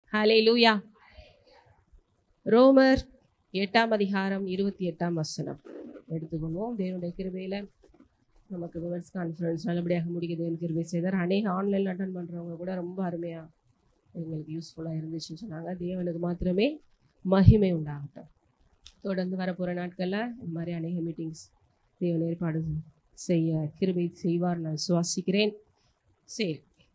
ஹலே லூயா ரோமர் எட்டாம் அதிகாரம் இருபத்தி எட்டாம் வசனம் எடுத்துக்கொள்வோம் தேவனுடைய கிருபையில் நமக்கு விமன்ஸ் கான்ஃபரன்ஸ் நல்லபடியாக முடிக்க தேவன் கிருபை செய்தார் அநேக ஆன்லைனில் அட்டன் பண்ணுறவங்க கூட ரொம்ப அருமையாக எங்களுக்கு யூஸ்ஃபுல்லாக இருந்துச்சுன்னு சொன்னாங்க தேவனுக்கு மாத்திரமே மகிமை உண்டாகட்டும் தொடர்ந்து வரப்போகிற நாட்களில் இந்த மாதிரி அநேக மீட்டிங்ஸ் தேவன் ஏற்பாடு செய்ய கிருபை செய்வார் நான் சுவாசிக்கிறேன் சரி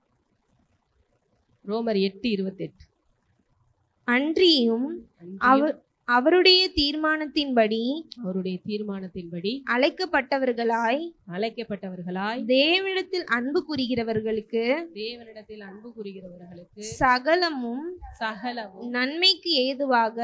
ரோமர் எட்டு இருபத்தெட்டு அன்றியும் அவர் அவருடைய தீர்மானத்தின்படி அவருடைய தீர்மானத்தின்படி அழைக்கப்பட்டவர்களாய் அழைக்கப்பட்டவர்களாய் தேவனிடத்தில் அன்பு கூறுகிறவர்களுக்கு தேவனிடத்தில் அன்பு கூறுகிறவர்களுக்கு சகலமும் சகலமும் நன்மைக்கு ஏதுவாக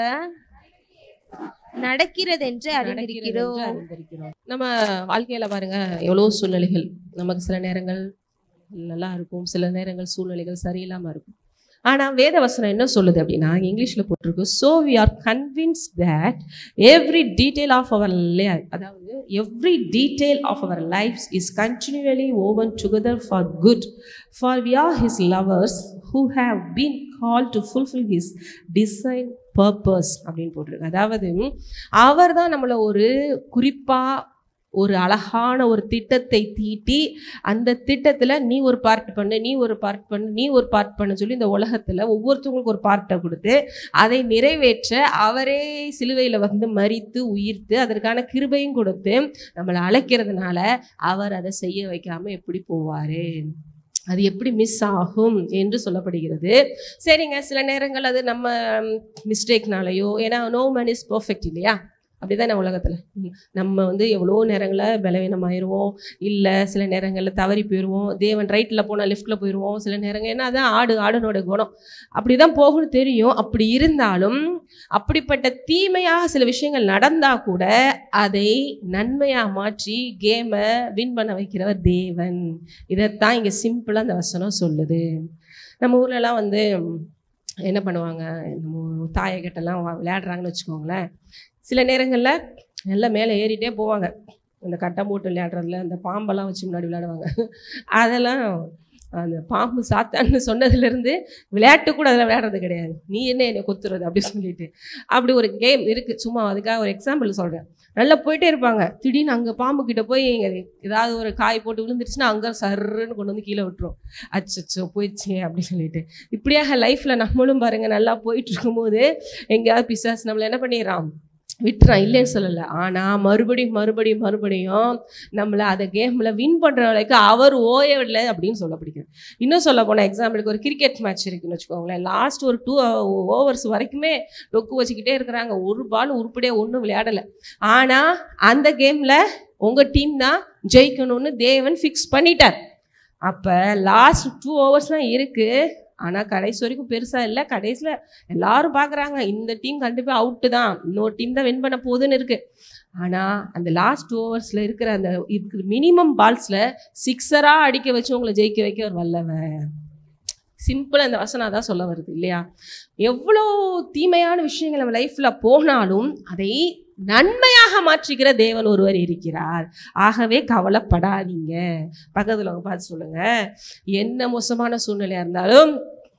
நடக்கிறதென்று நடக்கிறது என்று அறிந்திருக்கிறோம் அறிந்திருக்கிறோம் நம்ம வாழ்க்கையில பாருங்க எவ்வளோ சூழ்நிலைகள் நமக்கு சில நேரங்கள் நல்லா இருக்கும் சில நேரங்கள் சூழ்நிலைகள் சரியில்லாம இருக்கும் ஆனா வேத வசனம் என்ன சொல்லுது அப்படின்னா இங்கிலீஷ்ல போட்டிருக்கு so we are convince that every detail of our அதாவது every detail of our life is continuously woven together for good for we are his lovers who have been call to fulfil his design purpose அப்படின்னு போட்டிருக்கு அதாவது அவர் தான் நம்மளை ஒரு குறிப்பாக ஒரு அழகான ஒரு திட்டத்தை தீட்டி அந்த திட்டத்தில் நீ ஒரு பார்ட் பண்ணு நீ ஒரு பார்ட் பண்ணு நீ ஒரு பார்ட் பண்ணு சொல்லி இந்த உலகத்தில் ஒவ்வொருத்தவங்களுக்கு ஒரு பார்ட்டை கொடுத்து அதை நிறைவேற்ற அவரே சிலுவையில் வந்து மறித்து உயிர்த்து அதற்கான கிருபையும் கொடுத்து நம்மளை அழைக்கிறதுனால அவர் அதை செய்ய வைக்காம எப்படி போவார் அது எப்படி மிஸ் ஆகும் என்று சொல்லப்படுகிறது சரிங்க சில நேரங்கள் அது நம்ம மிஸ்டேக்னாலேயோ ஏன்னா நோ மேன் இஸ் பர்ஃபெக்ட் இல்லையா அப்படிதானே உலகத்தில் நம்ம வந்து எவ்வளோ நேரங்களில் பலவீனமாயிருவோம் இல்லை சில நேரங்களில் தவறி போயிடுவோம் தேவன் ரைட்டில் போனால் லெஃப்ட்டில் போயிடுவோம் சில நேரங்கள் ஏன்னா அதான் ஆடு ஆடனோட குணம் அப்படி தான் போகணும்னு தெரியும் அப்படி இருந்தாலும் அப்படிப்பட்ட தீமையாக சில விஷயங்கள் நடந்தால் கூட அதை நன்மையாக மாற்றி கேமை வின் பண்ண வைக்கிறவர் தேவன் இதைத்தான் இங்கே சிம்பிளாக அந்த வசனம் சொல்லுது நம்ம ஊர்லலாம் வந்து என்ன பண்ணுவாங்க நம்ம தாயக்கட்டெல்லாம் விளையாடுறாங்கன்னு வச்சுக்கோங்களேன் சில நேரங்களில் எல்லாம் மேலே ஏறிட்டே போவாங்க இந்த கட்டம் போட்டு விளையாடுறதுல அந்த பாம்பெல்லாம் வச்சு முன்னாடி விளையாடுவாங்க அதெல்லாம் அந்த பாம்பு சாத்தான்னு சொன்னதுலேருந்து விளையாட்டு கூட அதில் விளையாடுறது கிடையாது நீ என்ன என்னை கொத்துறது அப்படி சொல்லிட்டு அப்படி ஒரு கேம் இருக்குது சும்மா அதுக்காக ஒரு எக்ஸாம்பிள் சொல்கிறேன் நல்லா போயிட்டே இருப்பாங்க திடீர்னு அங்கே பாம்பு கிட்ட போய் ஏதாவது ஒரு காய் போட்டு விழுந்துருச்சுன்னா அங்கே சர்ன்னு கொண்டு வந்து கீழே விட்டுரும் அச்சச்சோ போயிடுச்சு அப்படி சொல்லிட்டு இப்படியாக லைஃப்பில் நம்மளும் பாருங்கள் நல்லா போயிட்டு இருக்கும்போது எங்கேயாவது பிசாஸ் நம்மளை என்ன பண்ணிடுறான் விட்டுறான் இல்லைன்னு சொல்லலை ஆனால் மறுபடியும் மறுபடியும் மறுபடியும் நம்மளை அதை கேமில் வின் பண்ணுற வரைக்கும் அவர் ஓயவில்லை அப்படின்னு சொல்லப்படுகிறது இன்னும் சொல்ல போனால் எக்ஸாம்பிளுக்கு ஒரு கிரிக்கெட் மேட்ச் இருக்குன்னு வச்சுக்கோங்களேன் லாஸ்ட் ஒரு டூ ஓவர்ஸ் வரைக்குமே டொக்கு வச்சுக்கிட்டே இருக்கிறாங்க ஒரு பால் உருப்படியாக ஒன்றும் விளையாடலை ஆனால் அந்த கேமில் உங்கள் டீம் தான் ஜெயிக்கணும்னு தேவன் ஃபிக்ஸ் பண்ணிட்டார் அப்போ லாஸ்ட் டூ ஹவர்ஸ் தான் இருக்குது ஆனால் கடைசி வரைக்கும் பெருசாக இல்லை கடைசியில் எல்லாரும் பார்க்குறாங்க இந்த டீம் கண்டிப்பாக அவுட்டு தான் இன்னொரு டீம் தான் வின் பண்ண போகுதுன்னு இருக்குது ஆனால் அந்த லாஸ்ட் டூ ஹவர்ஸில் இருக்கிற அந்த இருக்கிற மினிமம் பால்ஸில் சிக்ஸராக அடிக்க வச்சு உங்களை ஜெயிக்க வைக்க ஒரு வல்லவன் சிம்பிளாக இந்த வசனம் தான் சொல்ல வருது இல்லையா எவ்வளோ தீமையான விஷயங்கள் நம்ம லைஃப்பில் போனாலும் அதை நன்மையாக மாற்றிக்கிற தேவன் ஒருவர் இருக்கிறார் ஆகவே கவலைப்படாதீங்க பக்கத்தில் அவங்க பார்த்து சொல்லுங்க என்ன மோசமான சூழ்நிலையாக இருந்தாலும்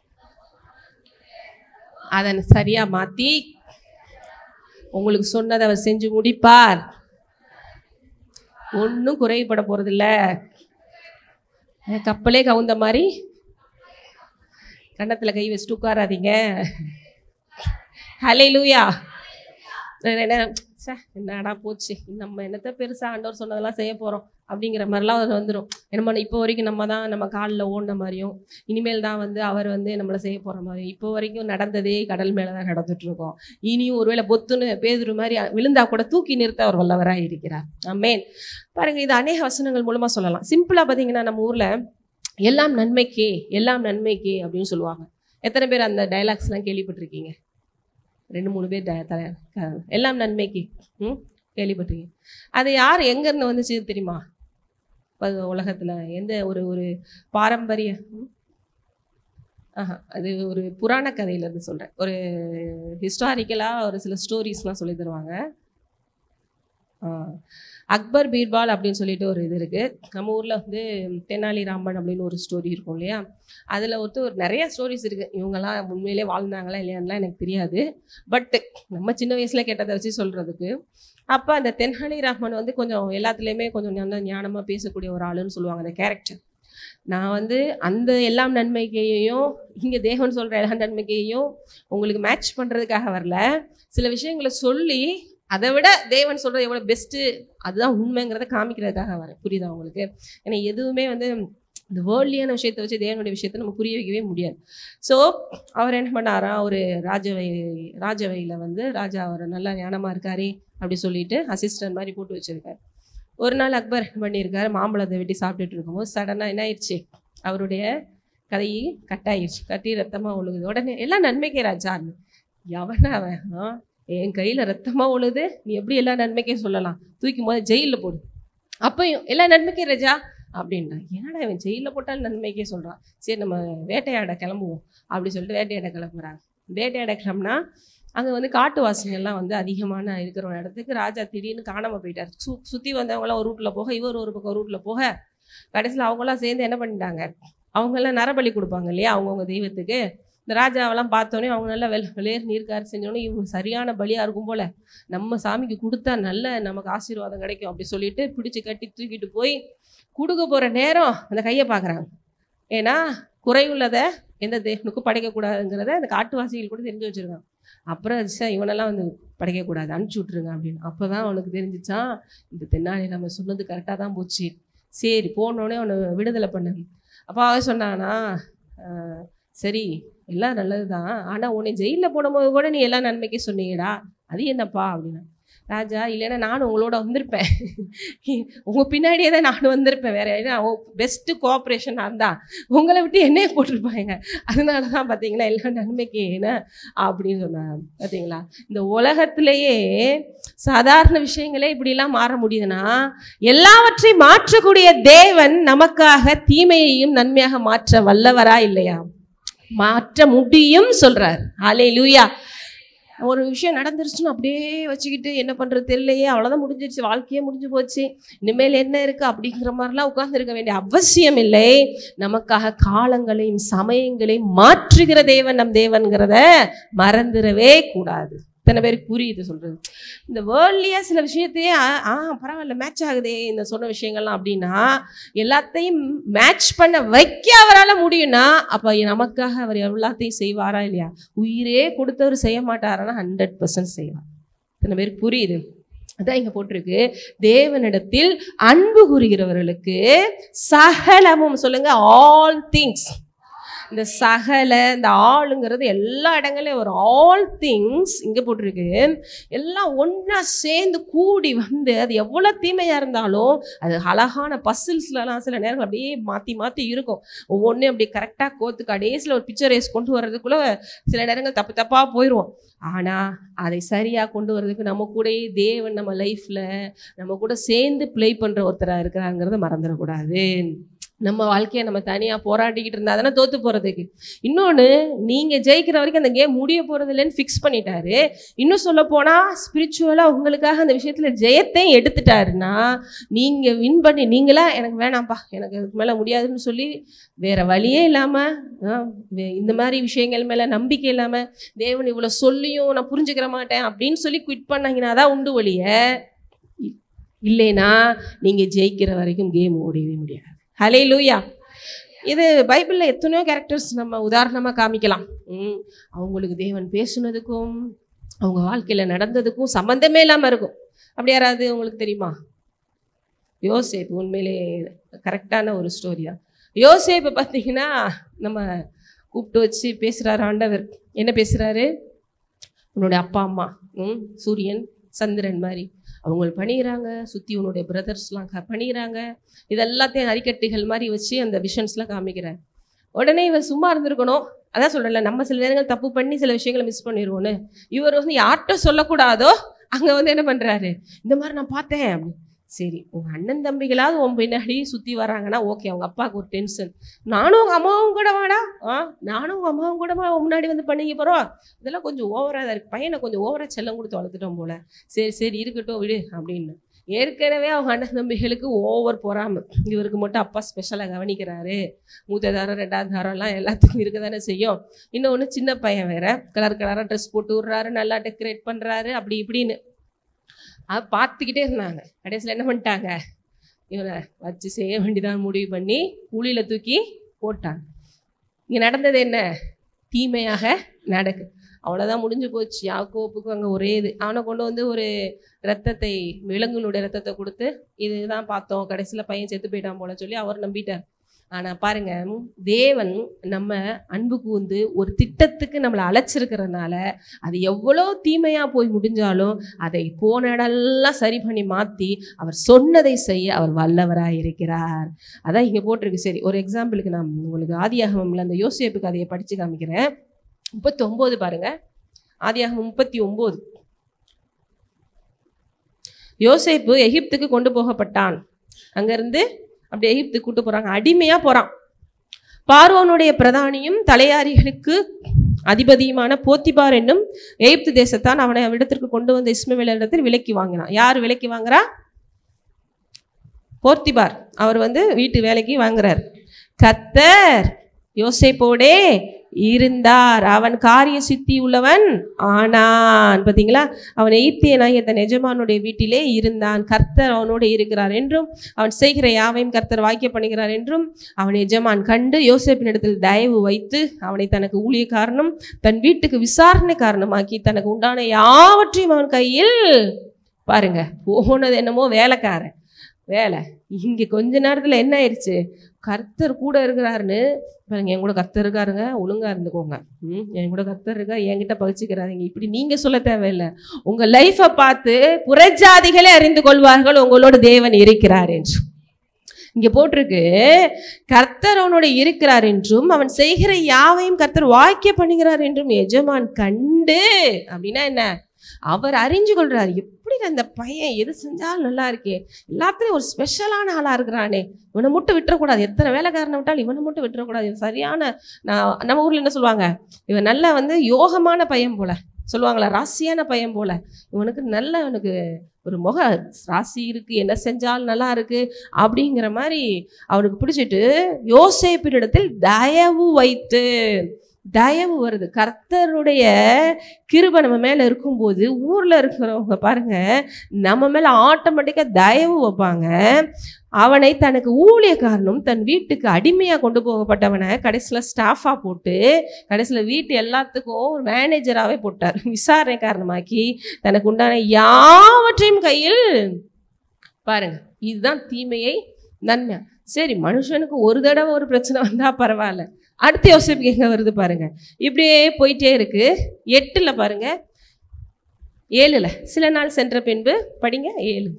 அதை சரியாக மாற்றி உங்களுக்கு சொன்னதை அவர் செஞ்சு முடிப்பார் ஒன்றும் குறைபட போகிறதில்ல கப்பலே கவுந்த மாதிரி கன்னத்தில் கை வச்சுட்டு உட்காராதீங்க ஹலே லூயா என்ன சே என்னடா போச்சு நம்ம என்னத்த பெருசாக ஆண்டவர் சொன்னதெல்லாம் செய்ய போகிறோம் அப்படிங்கிற மாதிரிலாம் அது வந்துடும் நம்ம இப்போ வரைக்கும் நம்ம தான் நம்ம காலில் ஓடின மாதிரியும் இனிமேல் தான் வந்து அவர் வந்து நம்மளை செய்ய போகிற மாதிரி இப்போ வரைக்கும் நடந்ததே கடல் மேலே தான் நடந்துட்டுருக்கோம் இனியும் ஒருவேளை பொத்துன்னு பேதுரு மாதிரி விழுந்தா கூட தூக்கி நிறுத்த அவர் வல்லவராக இருக்கிறார் அம்மேன் பாருங்கள் இது அநேக வசனங்கள் மூலமாக சொல்லலாம் சிம்பிளாக பார்த்தீங்கன்னா நம்ம ஊரில் எல்லாம் நன்மைக்கே எல்லாம் நன்மைக்கே அப்படின்னு சொல்லுவாங்க எத்தனை பேர் அந்த டைலாக்ஸ்லாம் கேள்விப்பட்டிருக்கீங்க ரெண்டு மூணு பேர் ட- த- க- எல்லாம் நன்மைக்கு ம் கேள்விப்பட்டிருக்கீங்க அது யார் எங்கேருந்து வந்துச்சு தெரியுமா ப- உலகத்துல எந்த ஒரு ஒரு பாரம்பரிய ம்? ஆஹா அது ஒரு புராண கதையிலேருந்து சொல்கிறேன் ஒரு ஹிஸ்டாரிக்கலாக ஒரு சில ஸ்டோரிஸ்லாம் சொல்லி தருவாங்க ஆ. அக்பர் பீர்பால் அப்படின்னு சொல்லிட்டு ஒரு இது இருக்குது நம்ம ஊரில் வந்து தெனாலிராமன் அப்படின்னு ஒரு ஸ்டோரி இருக்கும் இல்லையா அதில் ஒருத்தர் ஒரு நிறைய ஸ்டோரிஸ் இருக்குது இவங்கெல்லாம் உண்மையிலே வாழ்ந்தாங்களா இல்லையான்லாம் எனக்கு தெரியாது பட் நம்ம சின்ன வயசில் கேட்டதை வச்சு சொல்கிறதுக்கு அப்போ அந்த தெனாலிராமன் வந்து கொஞ்சம் எல்லாத்துலேயுமே கொஞ்சம் நல்ல ஞானமாக பேசக்கூடிய ஒரு ஆளுன்னு சொல்லுவாங்க அந்த கேரக்டர் நான் வந்து அந்த எல்லாம் நன்மைக்கையையும் இங்கே தேவன் சொல்கிற எல்லா நன்மைக்கையையும் உங்களுக்கு மேட்ச் பண்ணுறதுக்காக வரல சில விஷயங்களை சொல்லி அதை விட தேவன் சொல்கிறது எவ்வளோ பெஸ்ட்டு அதுதான் உண்மைங்கிறத காமிக்கிறதுக்காக வரேன் புரியுதா உங்களுக்கு ஏன்னா எதுவுமே வந்து இந்த வேர்ல்டியான விஷயத்தை வச்சு தேவனுடைய விஷயத்தை நம்ம புரிய வைக்கவே முடியாது ஸோ அவர் என்ன பண்ணாரா ஒரு ராஜவை ராஜவையில் வந்து ராஜா அவர் நல்லா ஞானமாக இருக்காரே அப்படி சொல்லிட்டு அசிஸ்டன்ட் மாதிரி போட்டு வச்சிருக்காரு ஒரு நாள் அக்பர் என்ன பண்ணியிருக்காரு மாம்பழத்தை வெட்டி சாப்பிட்டுட்டு இருக்கும்போது சடனாக என்ன ஆயிடுச்சு அவருடைய கதை கட்டாயிருச்சு கட்டி ரத்தமாக ஒழுகுது உடனே எல்லாம் நன்மைக்கே ராஜா எவனா அவன் ஆ என் கையில் ரத்தமாக ஒழுகுது நீ எப்படி எல்லா நன்மைக்கையும் சொல்லலாம் தூக்கி போது ஜெயிலில் போடு அப்பயும் எல்லா நன்மைக்கே ராஜா அப்படின்னா என்னடா இவன் ஜெயிலில் போட்டாலும் நன்மைக்கே சொல்கிறான் சரி நம்ம வேட்டையாட கிளம்புவோம் அப்படி சொல்லிட்டு வேட்டையாட கிளம்புறாங்க வேட்டையாட கிளம்புனா அங்கே வந்து காட்டுவாசிகள்லாம் வந்து அதிகமான இருக்கிற ஒரு இடத்துக்கு ராஜா திடீர்னு காணாமல் போயிட்டார் சு சுற்றி வந்தவங்களாம் ஒரு ரூட்டில் போக இவர் ஒரு பக்கம் ரூட்டில் போக கடைசியில் அவங்களாம் சேர்ந்து என்ன பண்ணிட்டாங்க அவங்கெல்லாம் நரபலி கொடுப்பாங்க இல்லையா அவங்கவுங்க தெய்வத்துக்கு இந்த ராஜாவெல்லாம் பார்த்தோன்னே அவங்க நல்லா வெள் வெளியேறு நீர்க்காரு செஞ்சோன்னே இவங்க சரியான பலியாக இருக்கும் போல நம்ம சாமிக்கு கொடுத்தா நல்ல நமக்கு ஆசீர்வாதம் கிடைக்கும் அப்படி சொல்லிட்டு பிடிச்சி கட்டி தூக்கிட்டு போய் கொடுக்க போகிற நேரம் அந்த கையை பார்க்குறாங்க ஏன்னா குறைவுள்ளதை எந்த தேவனுக்கும் படைக்கக்கூடாதுங்கிறத அந்த காட்டுவாசிகள் கூட தெரிஞ்சு வச்சுருக்காங்க அப்புறம் சார் இவனெல்லாம் வந்து படைக்கக்கூடாது அனுப்பிச்சி விட்ருங்க அப்படின்னு அப்போ தான் அவனுக்கு தெரிஞ்சிச்சான் இந்த தென்னாலி நம்ம சொன்னது கரெக்டாக தான் போச்சு சரி போனோடனே அவனை விடுதலை பண்ணு அப்போ அவன் சொன்னானா "ஆஹ், சரி எல்லாம் நல்லது தான் ஆனால் உன்னை ஜெயிலில் போடும்போது கூட நீ எல்லாம் நன்மைக்கே சொன்னீங்கடா அது என்னப்பா அப்படின்னா ராஜா இல்லைன்னா நானும் உங்களோட வந்திருப்பேன் உங்கள் பின்னாடியே தான் நானும் வந்திருப்பேன் வேற ஏன்னா பெஸ்ட்டு கோஆப்ரேஷனாக இருந்தா உங்களை விட்டு என்னையே போட்டிருப்பாங்க அதனால தான் பார்த்தீங்களா எல்லாம் நன்மைக்கு என்ன அப்படின்னு சொன்னாங்க பார்த்தீங்களா இந்த உலகத்திலேயே சாதாரண விஷயங்களே இப்படிலாம் மாற முடியுதுன்னா எல்லாவற்றையும் மாற்றக்கூடிய தேவன் நமக்காக தீமையையும் நன்மையாக மாற்ற வல்லவரா இல்லையா மாற்ற முடியும் சொல்றார் ஆலே லூயா ஒரு விஷயம் நடந்துருச்சுன்னு அப்படியே வச்சுக்கிட்டு என்ன பண்றது தெரியலையே அவ்வளோதான் முடிஞ்சிருச்சு வாழ்க்கையே முடிஞ்சு போச்சு இனிமேல் என்ன இருக்கு அப்படிங்கிற மாதிரிலாம் உட்கார்ந்துருக்க வேண்டிய அவசியம் இல்லை நமக்காக காலங்களையும் சமயங்களையும் மாற்றுகிற தேவன் நம் தேவன்கிறத மறந்துடவே கூடாது இத்தனை பேருக்கு புரியுது சொல்றது இந்த வேர்ல்ட்லயே சில விஷயத்தையே ஆ ஆ, பரவாயில்ல மேட்ச் ஆகுதே இந்த சொன்ன விஷயங்கள்லாம் அப்படின்னா எல்லாத்தையும் மேட்ச் பண்ண வைக்க அவரால் முடியும்னா அப்போ நமக்காக அவர் எல்லாத்தையும் செய்வாரா இல்லையா உயிரே கொடுத்தவர் செய்ய மாட்டாரானா ஹண்ட்ரட் பர்சன்ட் செய்வார் இத்தனை பேருக்கு புரியுது அதான் இங்க போட்டிருக்கு தேவனிடத்தில் அன்பு கூறுகிறவர்களுக்கு சகலமும் சொல்லுங்க ஆல் திங்ஸ் இந்த சகல இந்த ஆளுங்கிறது எல்லா இடங்களையும் ஒரு ஆல் திங்ஸ் இங்கே போட்டிருக்கு எல்லாம் ஒன்றா சேர்ந்து கூடி வந்து அது எவ்வளோ தீமையாக இருந்தாலும் அது அழகான பசில்ஸ்லலாம் சில நேரங்கள் அப்படியே மாற்றி மாற்றி இருக்கும் ஒவ்வொன்றையும் அப்படியே கரெக்டாக கோத்து கடைசியில் ஒரு பிக்சர் ரேஸ் கொண்டு வர்றதுக்குள்ளே சில நேரங்கள் தப்பு தப்பாக போயிடுவோம் ஆனால் அதை சரியாக கொண்டு வர்றதுக்கு நம்ம கூடயே தேவன் நம்ம லைஃப்பில் நம்ம கூட சேர்ந்து ப்ளே பண்ணுற ஒருத்தராக இருக்கிறாங்கிறத மறந்துடக்கூடாது நம்ம வாழ்க்கையை நம்ம தனியாக போராடிக்கிட்டு இருந்தா தானே தோத்து போகிறதுக்கு இன்னொன்று நீங்கள் ஜெயிக்கிற வரைக்கும் அந்த கேம் முடிய போகிறது இல்லைன்னு ஃபிக்ஸ் பண்ணிட்டாரு இன்னும் சொல்ல போனால் ஸ்பிரிச்சுவலாக உங்களுக்காக அந்த விஷயத்தில் ஜெயத்தையும் எடுத்துட்டாருன்னா நீங்கள் வின் பண்ணி நீங்களா எனக்கு வேணாம்ப்பா எனக்கு அதுக்கு மேலே முடியாதுன்னு சொல்லி வேற வழியே இல்லாமல் இந்த மாதிரி விஷயங்கள் மேலே நம்பிக்கை இல்லாமல் தேவன் இவ்வளோ சொல்லியும் நான் புரிஞ்சுக்கிற மாட்டேன் அப்படின்னு சொல்லி குவிட் பண்ணாங்கன்னா தான் உண்டு ஒழிய இ- இல்லைனா நீங்கள் ஜெயிக்கிற வரைக்கும் கேம் ஓடவே முடியாது ஹலே லூயா இது பைபிளில் எத்தனையோ கேரக்டர்ஸ் நம்ம உதாரணமாக காமிக்கலாம் ம், அவங்களுக்கு தேவன் பேசுனதுக்கும் அவங்க வாழ்க்கையில் நடந்ததுக்கும் சம்மந்தமே இல்லாமல் இருக்கும் அப்படி யாராவது உங்களுக்கு தெரியுமா யோசேப்பு உண்மையிலே கரெக்டான ஒரு ஸ்டோரி தான் யோசேப்பை பார்த்தீங்கன்னா நம்ம கூப்பிட்டு வச்சு பேசுகிறாரு ஆண்டவர் என்ன பேசுகிறாரு உன்னோட அப்பா அம்மா ம், சூரியன் சந்திரன் மாதிரி அவங்க பணிகிறாங்க சுற்றி உன்னுடைய பிரதர்ஸ்லாம் க பணிகிறாங்க இதெல்லாத்தையும் அரிக்கட்டுகள் மாதிரி வச்சு அந்த விஷன்ஸ்லாம் காமிக்கிறார் உடனே இவர் சும்மா இருந்திருக்கணும் அதான் சொல்கிறேன்ல நம்ம சில நேரங்கள் தப்பு பண்ணி சில விஷயங்களை மிஸ் பண்ணிடுவோன்னு இவர் வந்து யார்கிட்ட சொல்லக்கூடாதோ அங்கே வந்து என்ன பண்ணுறாரு இந்த மாதிரி நான் பார்த்தேன் அப்படி சரி உங்கள் அண்ணன் தம்பிகளாவது உன் பின்னாடி சுற்றி வராங்கன்னா ஓகே அவங்க அப்பாவுக்கு ஒரு டென்ஷன் நானும் உங்கள் அம்மாவும் கூட வாடா ஆ நானும் உங்கள் அம்மாவும் கூட வா, உன் முன்னாடி வந்து பண்ணிக்க போகிறோம் இதெல்லாம் கொஞ்சம் ஓவராக தான் இருக்குது பையனை கொஞ்சம் ஓவராக செல்லம் கொடுத்து வளர்த்துட்டோம் போல சரி சரி இருக்கட்டும் விடு அப்படின்னு ஏற்கனவே அவங்க அண்ணன் தம்பிகளுக்கு ஓவர் பொறாமை இவருக்கு மட்டும் அப்பா ஸ்பெஷலாக கவனிக்கிறாரு மூத்த தாரம் ரெண்டாவது தாரம்லாம் எல்லாத்துக்கும் இருக்க தானே செய்யும் இன்னொன்று சின்ன பையன் வேற கலர் கலராக ட்ரெஸ் போட்டு விட்றாரு நல்லா டெக்கரேட் பண்ணுறாரு அப்படி இப்படின்னு அது பார்த்துக்கிட்டே இருந்தாங்க கடைசியில் என்ன பண்ணிட்டாங்க இவனை வச்சு செய்ய வேண்டியதான் முடிவு பண்ணி குழியில் தூக்கி போட்டாங்க இங்கே நடந்தது என்ன தீமையாக நடக்கு அவ்வளோதான் முடிஞ்சு போச்சு யாக்கோப்புக்கு அங்கே ஒரே இது அவனை கொண்டு வந்து ஒரு ரத்தத்தை விலங்குனுடைய ரத்தத்தை கொடுத்து இதுதான் பார்த்தோம் கடைசியில் பையன் செத்து போயிட்டான் போல சொல்லி அவர் நம்பிட்டார் ஆனால் பாருங்க தேவன் நம்ம அன்பு கூர்ந்து ஒரு திட்டத்துக்கு நம்மளை அழைச்சிருக்கிறதுனால அது எவ்வளோ தீமையாக போய் முடிஞ்சாலும் அதை போன இடம்லாம் சரி பண்ணி மாற்றி அவர் சொன்னதை செய்ய அவர் வல்லவராக இருக்கிறார் அதான் இங்கே போட்டிருக்கு சரி ஒரு எக்ஸாம்பிளுக்கு நான் உங்களுக்கு ஆதியாகமம்ல அந்த யோசிப்பு கதையை படித்து காமிக்கிறேன் முப்பத்தி ஒம்பது பாருங்க ஆதியாகமம் முப்பத்தி ஒம்பது யோசேப்பு எகிப்துக்கு கொண்டு போகப்பட்டான் அங்கேருந்து அப்படி எகிப்துக்கு கூட்டு போகிறாங்க அடிமையாக போகிறான் பார்வோனுடைய பிரதானியும் தலையாரிகளுக்கு அதிபதியுமான போத்திபார் என்னும் எகிப்து தேசத்தான் அவனை அவ்விடத்திற்கு கொண்டு வந்த இஸ்மவேலரிடத்தில் விலைக்கு வாங்கினான் யார் விலைக்கு வாங்குறா போர்த்திபார் அவர் வந்து வீட்டு வேலைக்கு வாங்குறார் கத்தர் யோசேப்போடே இருந்தார் அவன் காரிய சித்தி உள்ளவன் ஆனான் பார்த்தீங்களா அவன் எய்த்தியனாகிய தன் எஜமானுடைய வீட்டிலே இருந்தான் கர்த்தர் அவனோடு இருக்கிறார் என்றும் அவன் செய்கிற யாவையும் கர்த்தர் வாக்கிய பண்ணுகிறார் என்றும் அவன் எஜமான் கண்டு யோசேப்பினிடத்தில் தயவு வைத்து அவனை தனக்கு ஊழியக்காரனும் தன் வீட்டுக்கு விசாரணை காரணமாக்கி தனக்கு உண்டான யாவற்றையும் அவன் கையில் பாருங்க போனது என்னமோ வேலைக்காரன் வேலை இங்கே கொஞ்ச நேரத்தில் என்ன ஆயிடுச்சு கர்த்தர் கூட இருக்கிறாருன்னு பாருங்க என் கூட கர்த்தர் இருக்காருங்க ஒழுங்கா இருந்துக்கோங்க ம் என் கூட கர்த்தர் இருக்கா என்கிட்ட பகிச்சுக்கிறாதீங்க இப்படி நீங்க சொல்ல தேவையில்லை உங்க லைஃப்பை பார்த்து புறஜாதிகளே அறிந்து கொள்வார்கள் உங்களோட தேவன் இருக்கிறார் என்று இங்க போட்டிருக்கு கர்த்தர் அவனோட இருக்கிறார் என்றும் அவன் செய்கிற யாவையும் கர்த்தர் வாக்கிய பண்ணுகிறார் என்றும் எஜமான் கண்டு அப்படின்னா என்ன அவர் அறிஞ்சு கொள்றாரு எப்படி அந்த பையன் எது செஞ்சாலும் நல்லா இருக்கே எல்லாத்துலயும் ஒரு ஸ்பெஷலான ஆளா இருக்கிறானே இவனை மட்டும் விட்டுறக்கூடாது எத்தனை வேலைக்காரனை விட்டாலும் இவனை மட்டும் விட்டுறக்கூடாது இவன் சரியான நான் நம்ம ஊர்ல என்ன சொல்லுவாங்க இவன் நல்லா வந்து யோகமான பையன் போல சொல்லுவாங்களா ராசியான பையன் போல இவனுக்கு நல்ல இவனுக்கு ஒரு முக ராசி இருக்கு என்ன செஞ்சாலும் நல்லா இருக்கு அப்படிங்கிற மாதிரி அவனுக்கு பிடிச்சிட்டு யோசேப்பினிடத்தில் தயவு வைத்து தயவு வருது கர்த்தருடைய கிருபை நம்ம மேல இருக்கும்போது ஊர்ல இருக்கிறவங்க பாருங்க நம்ம மேல ஆட்டோமேட்டிக்கா தயவு வைப்பாங்க அவனை தனக்கு ஊழியக்காரனும் தன் வீட்டுக்கு அடிமையா கொண்டு போகப்பட்டவனை கடைசியில் ஸ்டாஃபா போட்டு கடைசியில் வீட்டு எல்லாத்துக்கும் ஒரு மேனேஜராகவே போட்டார் விசாரணை காரணமாக்கி தனக்கு உண்டான யாவற்றையும் கையில் பாருங்க இதுதான் தீமையை நன்மை சரி மனுஷனுக்கு ஒரு தடவை ஒரு பிரச்சனை வந்தா பரவாயில்ல அடுத்த யோசிப்பு எங்க வருது பாருங்க இப்படியே போயிட்டே இருக்கு எட்டுல பாருங்க ஏழுல சில நாள் சென்ற பின்பு படிங்க ஏழு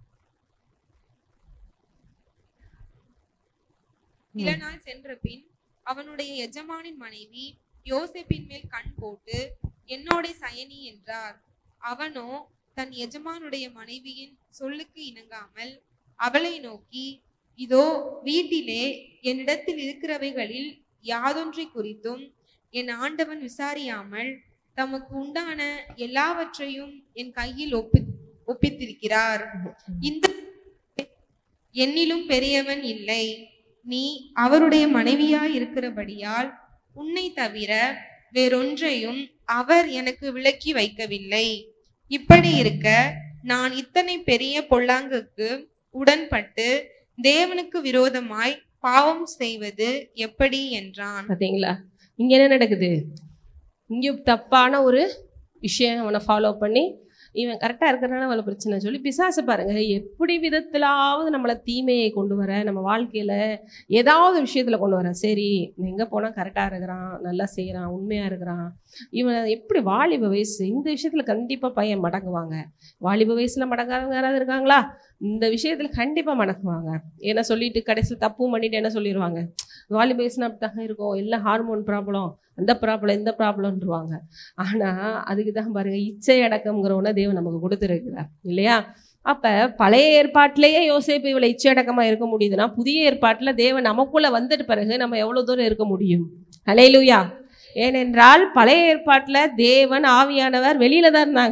சில நாள் சென்ற பின் அவனுடைய எஜமானின் மனைவி யோசேப்பின் மேல் கண் போட்டு என்னோட சயனி என்றார் அவனோ தன் எஜமானுடைய மனைவியின் சொல்லுக்கு இணங்காமல் அவளை நோக்கி இதோ வீட்டிலே என்னிடத்தில் இருக்கிறவைகளில் யாதொன்றை குறித்தும் என் ஆண்டவன் விசாரியாமல் தமக்கு உண்டான எல்லாவற்றையும் என் கையில் ஒப்பி ஒப்பித்திருக்கிறார் இந்த என்னிலும் பெரியவன் இல்லை நீ அவருடைய மனைவியாய் இருக்கிறபடியால் உன்னை தவிர வேறொன்றையும் அவர் எனக்கு விலக்கி வைக்கவில்லை இப்படி இருக்க நான் இத்தனை பெரிய பொல்லாங்குக்கு உடன்பட்டு தேவனுக்கு விரோதமாய் பாவம் செய்வது எப்படி என்றான் பார்த்தீங்களா இங்கே என்ன நடக்குது இங்கே தப்பான ஒரு விஷயம் அவனை ஃபாலோ பண்ணி இவன் கரெக்டாக இருக்கிறனால அவளை பிரச்சனை சொல்லி பிசாசு பாருங்க எப்படி விதத்திலாவது நம்மளை தீமையை கொண்டு வர நம்ம வாழ்க்கையில் ஏதாவது விஷயத்தில் கொண்டு வர சரி எங்கே போனால் கரெக்டாக இருக்கிறான் நல்லா செய்கிறான் உண்மையாக இருக்கிறான் இவன் எப்படி வாலிப வயசு இந்த விஷயத்தில் கண்டிப்பாக பையன் மடங்குவாங்க வாலிப வயசில் மடங்காதவங்க யாராவது இருக்காங்களா இந்த விஷயத்தில் கண்டிப்பாக மடங்குவாங்க ஏன்னா சொல்லிட்டு கடைசியில் தப்பும் பண்ணிட்டு என்ன சொல்லிடுவாங்க வாலிப வயசுனா அப்படித்தாங்க இருக்கும் எல்லாம் ஹார்மோன் ப்ராப்ளம் அந்த ப்ராப்ளம் இந்த ப்ராப்ளம்ன்றவாங்க ஆனால் அதுக்கு தான் பாருங்க இச்சை அடக்கம்ங்கிறவன தேவன் நமக்கு கொடுத்துருக்கிறார் இல்லையா அப்போ பழைய ஏற்பாட்டிலேயே யோசிப்பு இவ்வளோ இச்சை அடக்கமாக இருக்க முடியுதுன்னா புதிய ஏற்பாட்டில் தேவன் நமக்குள்ளே வந்துட்டு பிறகு நம்ம எவ்வளோ தூரம் இருக்க முடியும் ஹலேலூயா ஏனென்றால் பழைய ஏற்பாட்டில் தேவன் ஆவியானவர் வெளியில தான் இருந்தாங்க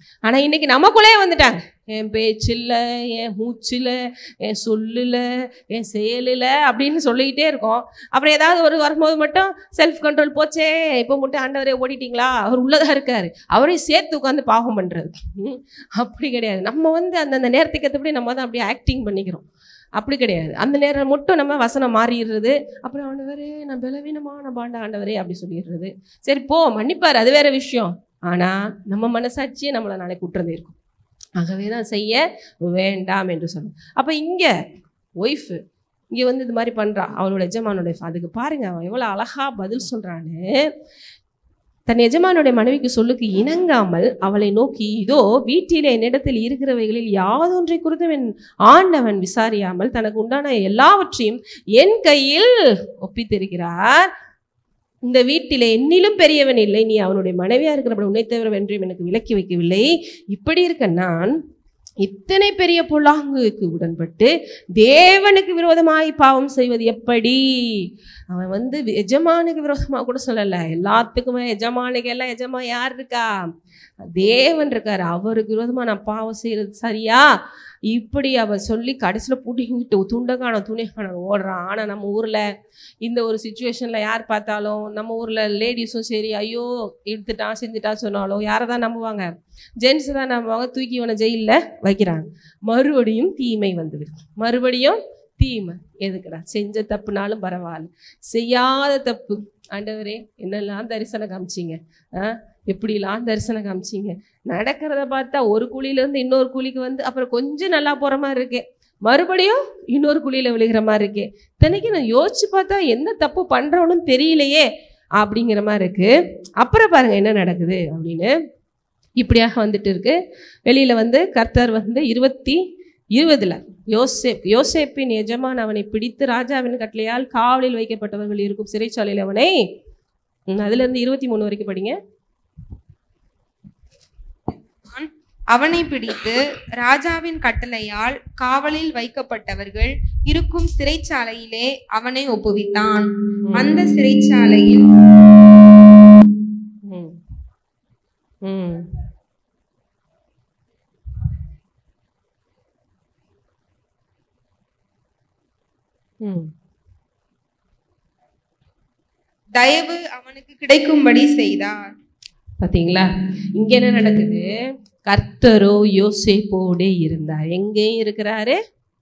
ஆனா இன்னைக்கு நமக்குள்ளே வந்துட்டாங்க என் பேச்சில் என் மூச்சில் என் சொல்லுல என் செயலில் அப்படின்னு சொல்லிக்கிட்டே இருக்கோம் அப்புறம் ஏதாவது ஒரு வரும்போது மட்டும் செல்ஃப் கண்ட்ரோல் போச்சே இப்போ மட்டும் ஆண்டவரே ஓடிட்டீங்களா அவர் உள்ளதா இருக்காரு அவரையும் சேர்த்து உட்காந்து பாவம் பண்றது ம், அப்படி கிடையாது நம்ம வந்து அந்தந்த நேரத்துக்கு ஏற்றபடி நம்ம தான் அப்படியே ஆக்டிங் பண்ணிக்கிறோம் அப்படி கிடையாது அந்த நேரம் மட்டும் நம்ம வசனம் மாறிடுறது அப்புறம் ஆண்டவரே நான் பலவீனமான பாண்ட ஆண்டவரே அப்படி சொல்லிடுறது சரி போ மன்னிப்பார் அது வேற விஷயம் ஆனா நம்ம மனசாட்சியே நம்மளை நாளைக்கு குற்றது இருக்கும் ஆகவே தான் செய்ய வேண்டாம் என்று சொன்னோம் அப்ப இங்க ஒய்ஃபு இங்க வந்து இது மாதிரி பண்றா அவளோட எஜமானுடைய அதுக்கு பாருங்க அவன் எவ்வளவு அழகா பதில் சொல்றான்னு தன் எஜமானுடைய மனைவிக்கு சொல்லுக்கு இணங்காமல் அவளை நோக்கி இதோ வீட்டிலே என்னிடத்தில் இருக்கிறவைகளில் யாதொன்றை குறித்தும் என் ஆண்டவன் விசாரியாமல் தனக்கு உண்டான எல்லாவற்றையும் என் கையில் ஒப்பித்திருக்கிறார் இந்த வீட்டிலே என்னிலும் பெரியவன் இல்லை நீ அவனுடைய மனைவியா இருக்கிறபடி உன்னை தவிர வென்றையும் எனக்கு விலக்கி வைக்கவில்லை இப்படி இருக்க நான் இத்தனை பெரிய பொல்லாங்குக்கு உடன்பட்டு தேவனுக்கு விரோதமாய் பாவம் செய்வது எப்படி அவன் வந்து எஜமானுக்கு விரோதமா கூட சொல்லல எல்லாத்துக்குமே எஜமானுக்கு எல்லாம் எஜமா யார் இருக்கா தேவன் இருக்காரு அவருக்கு விரோதமா நான் பாவம் செய்யறது சரியா இப்படி அவ சொல்லி கடைசியில் பூட்டிக்கிட்டு துண்டை காணும் துணி காணும் ஓடுறான் ஆனால் நம்ம ஊரில் இந்த ஒரு சுச்சுவேஷனில் யார் பார்த்தாலும் நம்ம ஊரில் லேடிஸும் சரி ஐயோ எடுத்துட்டான் செஞ்சுட்டான் சொன்னாலும் யாரை தான் நம்புவாங்க ஜென்ஸ் தான் நம்புவாங்க தூக்கி இவனை ஜெயிலில் வைக்கிறாங்க மறுபடியும் தீமை வந்துவிடும் மறுபடியும் தீமை எதுக்குடா செஞ்ச தப்புனாலும் பரவாயில்ல செய்யாத தப்பு ஆண்டவரே என்னெல்லாம் தரிசனம் காமிச்சிங்க ஆ எப்படிலாம் தரிசனம் காமிச்சிங்க நடக்கிறத பார்த்தா ஒரு குழியிலேருந்து இன்னொரு குழிக்கு வந்து அப்புறம் கொஞ்சம் நல்லா போகிற மாதிரி இருக்கே மறுபடியும் இன்னொரு குழியில் விழுகிற மாதிரி இருக்கே இத்தனைக்கு நான் யோசிச்சு பார்த்தா என்ன தப்பு பண்ணுறவனும் தெரியலையே அப்படிங்கிற மாதிரி இருக்கு அப்புறம் பாருங்க என்ன நடக்குது அப்படின்னு இப்படியாக வந்துட்டு இருக்கு வெளியில வந்து கர்த்தர் வந்து இருபத்தி இருபதுல யோசேப் யோசேப்பின் எஜமான் அவனை பிடித்து ராஜாவின் கட்டளையால் காவலில் வைக்கப்பட்டவர்கள் இருக்கும் சிறைச்சாலையில் அவனை ம், அதுல இருந்து இருபத்தி மூணு வரைக்கும் படிங்க அவனை பிடித்து ராஜாவின் கட்டளையால் காவலில் வைக்கப்பட்டவர்கள் இருக்கும் சிறைச்சாலையிலே அவனை ஒப்புவித்தான் அந்த சிறைச்சாலையில் ம். ம். ம். தயவு அவனுக்கு கிடைக்கும்படி செய்தார் பாத்தீங்களா இங்க என்ன நடக்குது கர்த்தரோ யோசேப்போடே இருந்தார் எங்கேயும் இருக்கிறாரு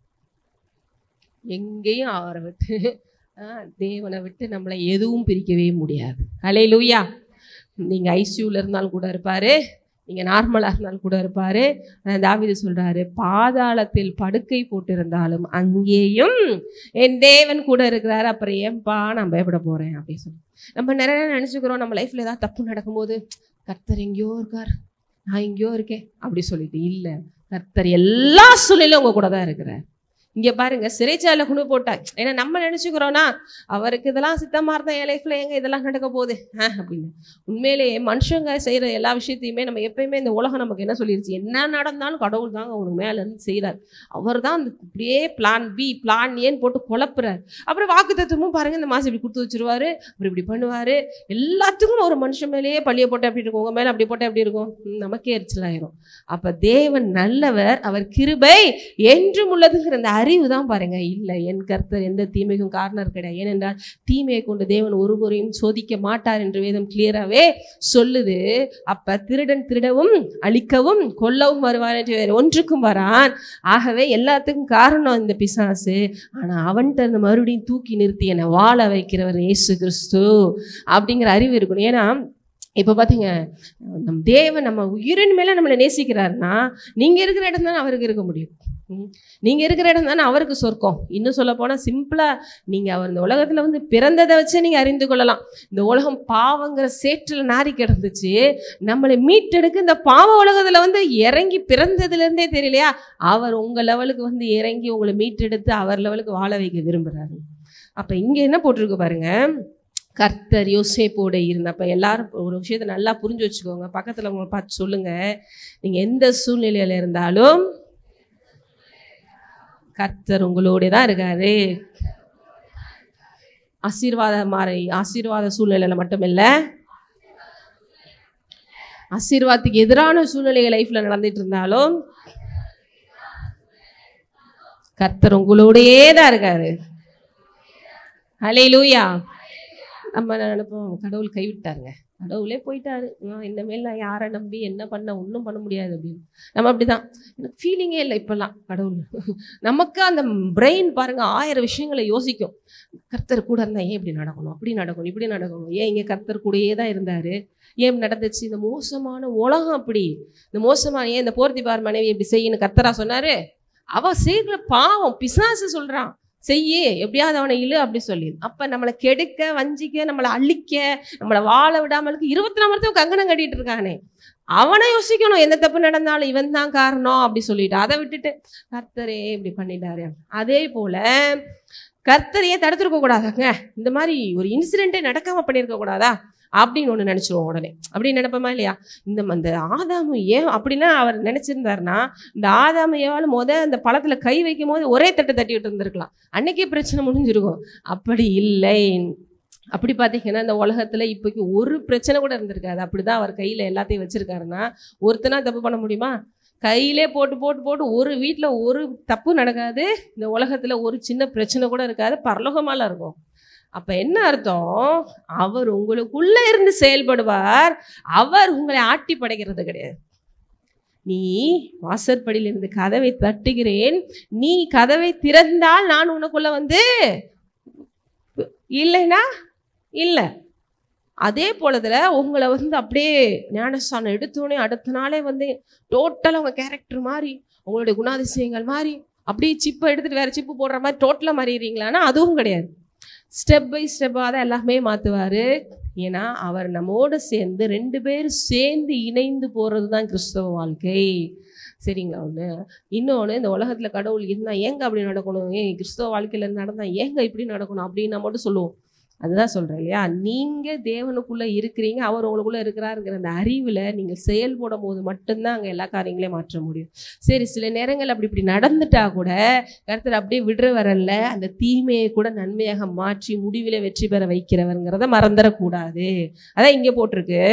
எங்கேயும் அவரை விட்டு ஆ, தேவனை விட்டு நம்மளை எதுவும் பிரிக்கவே முடியாது அலை லூயா நீங்க ஐசியூல இருந்தாலும் கூட இருப்பாரு நீங்க நார்மலா இருந்தாலும் கூட இருப்பாரு ஆனா தாவீது சொல்றாரு பாதாளத்தில் படுக்கை போட்டிருந்தாலும் அங்கேயும் என் தேவன் கூட இருக்கிறாரு அப்புறம் ஏன்பா நான் பயப்பட போறேன் அப்படின்னு சொல்லி நம்ம நிறைய நினைச்சுக்கிறோம் நம்ம லைஃப்ல ஏதாவது தப்பு நடக்கும்போது கர்த்தர் எங்கேயோ இருக்கார் நான் எங்கேயோ இருக்கேன் அப்படி சொல்லிட்டு இல்லை கர்த்தர் எல்லா சூழ்நிலையும் உங்க கூட தான் இருக்கிறார் இங்க பாருங்க சிறைச்சாலை கொண்டு போட்டா ஏன்னா நம்ம நினைச்சுக்கிறோம்னா அவருக்கு இதெல்லாம் சித்தமா இருந்தா என் லைஃப்ல எங்க இதெல்லாம் நடக்க போகுது ஆ, அப்படின்னு உண்மையிலேயே மனுஷங்க செய்யற எல்லா விஷயத்தையுமே நம்ம எப்பயுமே இந்த உலகம் நமக்கு என்ன சொல்லிருச்சு என்ன நடந்தாலும் கடவுள் தாங்க உனக்கு மேல இருந்து செய்யறாரு அவர் தான் அந்த இப்படியே பிளான் பி பிளான் ஏன்னு போட்டு குழப்புறாரு அப்புறம் வாக்கு தத்துவமும் பாருங்க இந்த மாசம் இப்படி கொடுத்து வச்சிருவாரு அப்புறம் இப்படி பண்ணுவாரு எல்லாத்துக்கும் ஒரு மனுஷன் மேலேயே பழிய போட்டு அப்படி இருக்கும் உங்க மேல அப்படி போட்டு எப்படி இருக்கும் ம், நமக்கே எரிச்சலாயிரும் அப்ப தேவன் நல்லவர் அவர் கிருபை என்றும் உள்ளதுங்கிற அந்த அறிவு தான் பாருங்க இல்லை என் கர்த்தர் எந்த தீமைக்கும் காரணம் கிடையாது ஏனென்றால் தீமையை கொண்டு தேவன் ஒருவரையும் சோதிக்க மாட்டார் என்று வேதம் கிளியராகவே சொல்லுது அப்ப திருடன் திருடவும் அழிக்கவும் கொல்லவும் வருவான் என்று வேறு ஒன்றுக்கும் வரான் ஆகவே எல்லாத்துக்கும் காரணம் இந்த பிசாசு ஆனா அவன்கிட்ட இருந்து மறுபடியும் தூக்கி நிறுத்தி என்னை வாழ வைக்கிறவர் இயேசு கிறிஸ்து அப்படிங்கிற அறிவு இருக்கணும் ஏன்னா இப்போ பார்த்தீங்க நம் தேவன் நம்ம உயிரின் மேலே நம்மளை நேசிக்கிறாருன்னா நீங்கள் இருக்கிற இடம் தானே அவருக்கு இருக்க முடியும் ம். நீங்க இருக்கிற இடம் தானே அவருக்கு சொர்க்கம் இன்னும் சொல்ல போனா சிம்பிளா நீங்க அவர் இந்த உலகத்துல வந்து பிறந்ததை வச்சு நீங்க அறிந்து கொள்ளலாம் இந்த உலகம் பாவங்கிற சேற்றுல நாரி கிடந்துச்சு நம்மளை மீட்டெடுக்க இந்த பாவ உலகத்துல வந்து இறங்கி பிறந்ததுல இருந்தே தெரியலையா அவர் உங்க லெவலுக்கு வந்து இறங்கி உங்களை மீட்டெடுத்து அவர் லெவலுக்கு வாழ வைக்க விரும்புறாரு அப்ப இங்க என்ன போட்டிருக்கு பாருங்க கர்த்தர் யோசேப்போட இருந்த அப்ப எல்லாரும் ஒரு விஷயத்தை நல்லா புரிஞ்சு வச்சுக்கோங்க பக்கத்துல உங்களை பார்த்து சொல்லுங்க நீங்க எந்த சூழ்நிலையில இருந்தாலும் கர்த்தர் உங்களோட தான் இருக்காரு ஆசீர்வாத மாறி ஆசீர்வாத சூழ்நிலையில மட்டும் இல்ல ஆசீர்வாதத்துக்கு எதிரான சூழ்நிலைகள் லைஃப்ல நடந்துட்டு இருந்தாலும் கர்த்தர் உங்களோடயே தான் இருக்காரு ஹலே லூயா நம்ம நினைப்போம் கடவுள் கைவிட்டாருங்க கடவுளே போயிட்டாரு நான் இனிமேல் நான் யாரை நம்பி என்ன பண்ண ஒன்றும் பண்ண முடியாது அப்படின்னு நம்ம அப்படிதான் எனக்கு ஃபீலிங்கே இல்லை இப்போல்லாம் கடவுள் நமக்கு அந்த பிரெயின் பாருங்க ஆயிரம் விஷயங்களை யோசிக்கும் கர்த்தர் கூட இருந்தால் ஏன் இப்படி நடக்கணும் அப்படி நடக்கணும் இப்படி நடக்கணும் ஏன் இங்கே கர்த்தர் கூடயே தான் இருந்தார் ஏன் நடந்துச்சு இந்த மோசமான உலகம் அப்படி இந்த மோசமான ஏன் இந்த போர்த்திபார் மனைவி இப்படி செய்யணும் கர்த்தரா சொன்னாரு அவ செய்கிற பாவம் பிசாசு சொல்றான் செய்யு எப்படியாவது அவனை இழு அப்படி சொல்லி அப்ப நம்மளை கெடுக்க வஞ்சிக்க நம்மளை அழிக்க நம்மளை வாழ விடாமலுக்கு இருபத்தி நாலு மரத்தையும் கங்கணம் கட்டிட்டு இருக்கானே அவனை யோசிக்கணும் எந்த தப்பு நடந்தாலும் இவன் தான் காரணம் அப்படி சொல்லிட்டு அதை விட்டுட்டு கர்த்தரே இப்படி பண்ணிட்டாரு அதே போல கர்த்தரையே தடுத்துருக்க கூடாதாங்க இந்த மாதிரி ஒரு இன்சிடென்ட்டே நடக்காம பண்ணியிருக்க கூடாதா அப்படின்னு ஒன்று நினச்சிருவோம் உடனே அப்படின்னு நினைப்போமா இல்லையா இந்த அந்த ஆதாமு ஏன் அப்படின்னா அவர் நினைச்சிருந்தாருன்னா இந்த ஆதாம ஏவாள் முத அந்த பழத்துல கை வைக்கும் போது ஒரே தட்டு தட்டிட்டு இருந்திருக்கலாம் அன்னைக்கே பிரச்சனை முடிஞ்சிருக்கும் அப்படி இல்லை அப்படி பார்த்தீங்கன்னா இந்த உலகத்துல இப்போக்கு ஒரு பிரச்சனை கூட இருந்திருக்காது அப்படிதான் அவர் கையில எல்லாத்தையும் வச்சிருக்காருன்னா ஒருத்தனா தப்பு பண்ண முடியுமா கையிலே போட்டு போட்டு போட்டு ஒரு வீட்ல ஒரு தப்பு நடக்காது இந்த உலகத்துல ஒரு சின்ன பிரச்சனை கூட இருக்காது பரலோகமால இருக்கும் அப்ப என்ன அர்த்தம் அவர் உங்களுக்குள்ள இருந்து செயல்படுவார் அவர் உங்களை ஆட்டி படைக்கிறது கிடையாது நீ வாசற்படியிலிருந்து கதவை தட்டுகிறேன் நீ கதவை திறந்தால் நான் உனக்குள்ள வந்து இல்லைன்னா இல்லை அதே போலதுல உங்களை வந்து அப்படியே ஞானஸ்தானம் எடுத்தோடனே அடுத்த நாளே வந்து டோட்டலாக உங்கள் கேரக்டர் மாதிரி உங்களுடைய குணாதிசயங்கள் மாதிரி அப்படியே சிப்பை எடுத்துட்டு வேற சிப்பு போடுற மாதிரி டோட்டலாக மாறிடுறீங்களான்னா அதுவும் கிடையாது ஸ்டெப் பை ஸ்டெப்பாக தான் எல்லாமே மாற்றுவார் ஏன்னா அவர் நம்மோட சேர்ந்து ரெண்டு பேரும் சேர்ந்து இணைந்து போகிறது தான் கிறிஸ்தவ வாழ்க்கை சரிங்களா ஒன்று இன்னொன்று இந்த உலகத்தில் கடவுள் இருந்தால் ஏங்க அப்படி நடக்கணும் ஏன் கிறிஸ்தவ வாழ்க்கையில் நடந்தால் ஏங்க இப்படி நடக்கணும் அப்படின்னு நம்ம மட்டும் சொல்லுவோம் அதுதான் சொல்கிறேன் இல்லையா நீங்கள் தேவனுக்குள்ளே இருக்கிறீங்க அவர் உங்களுக்குள்ளே இருக்கிறாருங்கிற அந்த அறிவில் நீங்கள் செயல்படும் போது மட்டும்தான் அங்கே எல்லா காரியங்களையும் மாற்ற முடியும் சரி சில நேரங்கள் அப்படி இப்படி நடந்துட்டா கூட கருத்தர் அப்படியே விடுற வரல அந்த தீமையை கூட நன்மையாக மாற்றி முடிவில் வெற்றி பெற வைக்கிறவங்கிறத மறந்துடக்கூடாது அதான் இங்கே போட்டிருக்கு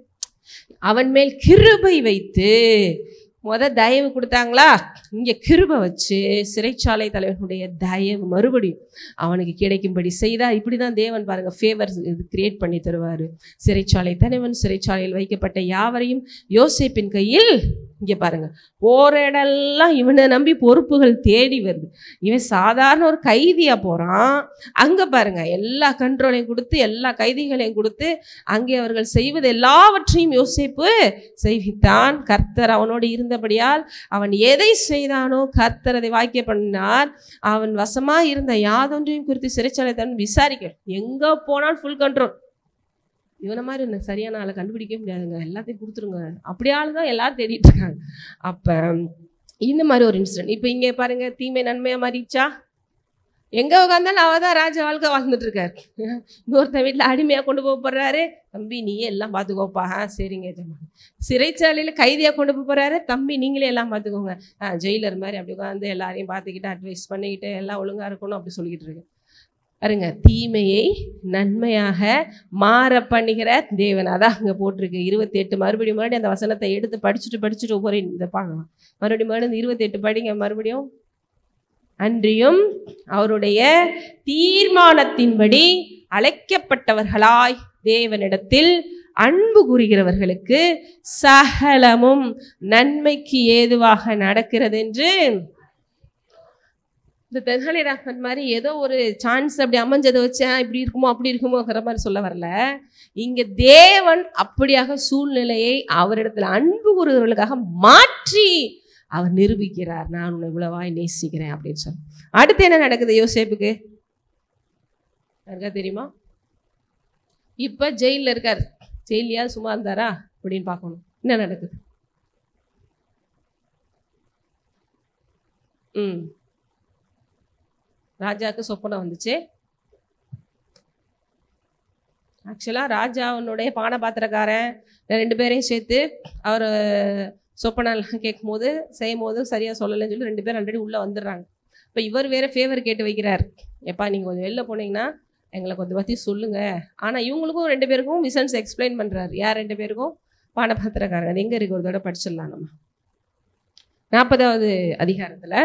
அவன் மேல் கிருபை வைத்து முத தயவு கொடுத்தாங்களா இங்கே கிருபை வச்சு சிறைச்சாலை தலைவனுடைய தயவு மறுபடியும் அவனுக்கு கிடைக்கும்படி செய்தா இப்படி தான் தேவன் பாருங்க ஃபேவர் இது கிரியேட் பண்ணி தருவார் சிறைச்சாலை தலைவன் சிறைச்சாலையில் வைக்கப்பட்ட யாவரையும் யோசேப்பின் கையில் இங்கே பாருங்க போற இடம்லாம் இவனை நம்பி பொறுப்புகள் தேடி வருது இவன் சாதாரண ஒரு கைதியா போறான் அங்க பாருங்க எல்லா கண்ட்ரோலையும் கொடுத்து எல்லா கைதிகளையும் கொடுத்து அங்கே அவர்கள் செய்வது எல்லாவற்றையும் யோசிப்பு செய்வித்தான் கர்த்தர் அவனோடு இருந்தபடியால் அவன் எதை செய்தானோ கர்த்தர் அதை வாக்கிய பண்ணினார் அவன் வசமா இருந்த யாதொன்றையும் குறித்து சிறைச்சாலை தன் விசாரிக்க எங்க போனால் ஃபுல் கண்ட்ரோல் இவனை மாதிரி என்ன சரியான ஆளை கண்டுபிடிக்க முடியாதுங்க எல்லாத்தையும் கொடுத்துருங்க அப்படி ஆள் தான் எல்லாரும் தேடிட்டு இருக்காங்க அப்ப இந்த மாதிரி ஒரு இன்சிடென்ட் இப்போ இங்கே பாருங்க தீமை நன்மையா மாறிச்சா எங்க உட்காந்தாலும் அவ தான் ராஜ வாழ்க்கை வாழ்ந்துட்டு இருக்காரு இன்னொருத்தன் வீட்டில் அடிமையா கொண்டு போக போறாரு தம்பி நீயே எல்லாம் பார்த்துக்கோப்பா ஆ சரிங்க ஜமா சிறைச்சாலையில கைதியா கொண்டு போக போறாரு தம்பி நீங்களே எல்லாம் பார்த்துக்கோங்க ஆ ஜெயிலர் மாதிரி அப்படி உட்காந்து எல்லாரையும் பார்த்துக்கிட்டு அட்வைஸ் பண்ணிக்கிட்டு எல்லாம் ஒழுங்கா இருக்கணும் அப்படி சொல்லிக்கிட்டு இருக்கு பாருங்க தீமையை நன்மையாக மாற பண்ணுகிற தேவன் அதான் அங்கே போட்டிருக்கு இருபத்தி எட்டு மறுபடியும் மறுபடியும் அந்த வசனத்தை எடுத்து படிச்சுட்டு படிச்சுட்டு ஒவ்வொரு இதை பார்க்கலாம் மறுபடியும் மறுபடியும் இருபத்தி எட்டு படிங்க மறுபடியும் அன்றியும் அவருடைய தீர்மானத்தின்படி அழைக்கப்பட்டவர்களாய் தேவனிடத்தில் அன்பு கூறுகிறவர்களுக்கு சகலமும் நன்மைக்கு ஏதுவாக நடக்கிறது என்று இந்த தென்ஹாலி ரஹ்மன் மாதிரி ஏதோ ஒரு சான்ஸ் அப்படி அமைஞ்சதை வச்சு "ஆ, இப்படி இருக்குமோ அப்படி இருக்குமோங்கிற மாதிரி சொல்ல வரல இங்க தேவன் அப்படியாக சூழ்நிலையை அவரிடத்துல அன்பு கூறுகிறவர்களுக்காக மாற்றி அவர் நிரூபிக்கிறார் நான் உன்னை இவ்வளவாய் நேசிக்கிறேன் அப்படின்னு சொல்லி அடுத்து என்ன நடக்குது யோசேப்புக்கு யாருக்கா தெரியுமா இப்ப ஜெயில்ல இருக்கார் ஜெயிலியாவது சும்மா இருந்தாரா அப்படின்னு பார்க்கணும் என்ன நடக்குது ம் ராஜாவுக்கு சொப்பனம் வந்துச்சு ஆக்சுவலாக ராஜாவினுடைய பானபாத்திரக்காரன் ரெண்டு பேரையும் சேர்த்து அவர் சொப்பனெல்லாம் கேட்கும் போது செய்யும் போது சரியாக சொல்லலைன்னு சொல்லி ரெண்டு பேரும் ஆல்ரெடி உள்ளே வந்துடுறாங்க இப்போ இவர் வேற ஃபேவர் கேட்டு வைக்கிறார் எப்பா நீங்கள் கொஞ்சம் வெளில போனீங்கன்னா எங்களை கொஞ்சம் பற்றி சொல்லுங்கள் ஆனால் இவங்களுக்கும் ரெண்டு பேருக்கும் மிஷன்ஸ் எக்ஸ்பிளைன் பண்ணுறாரு யார் ரெண்டு பேருக்கும் பானபாத்திரக்காரன் அது எங்க இருக்கு ஒரு தடவை படிச்சிடலாம் நம்ம நாற்பதாவது அதிகாரத்துல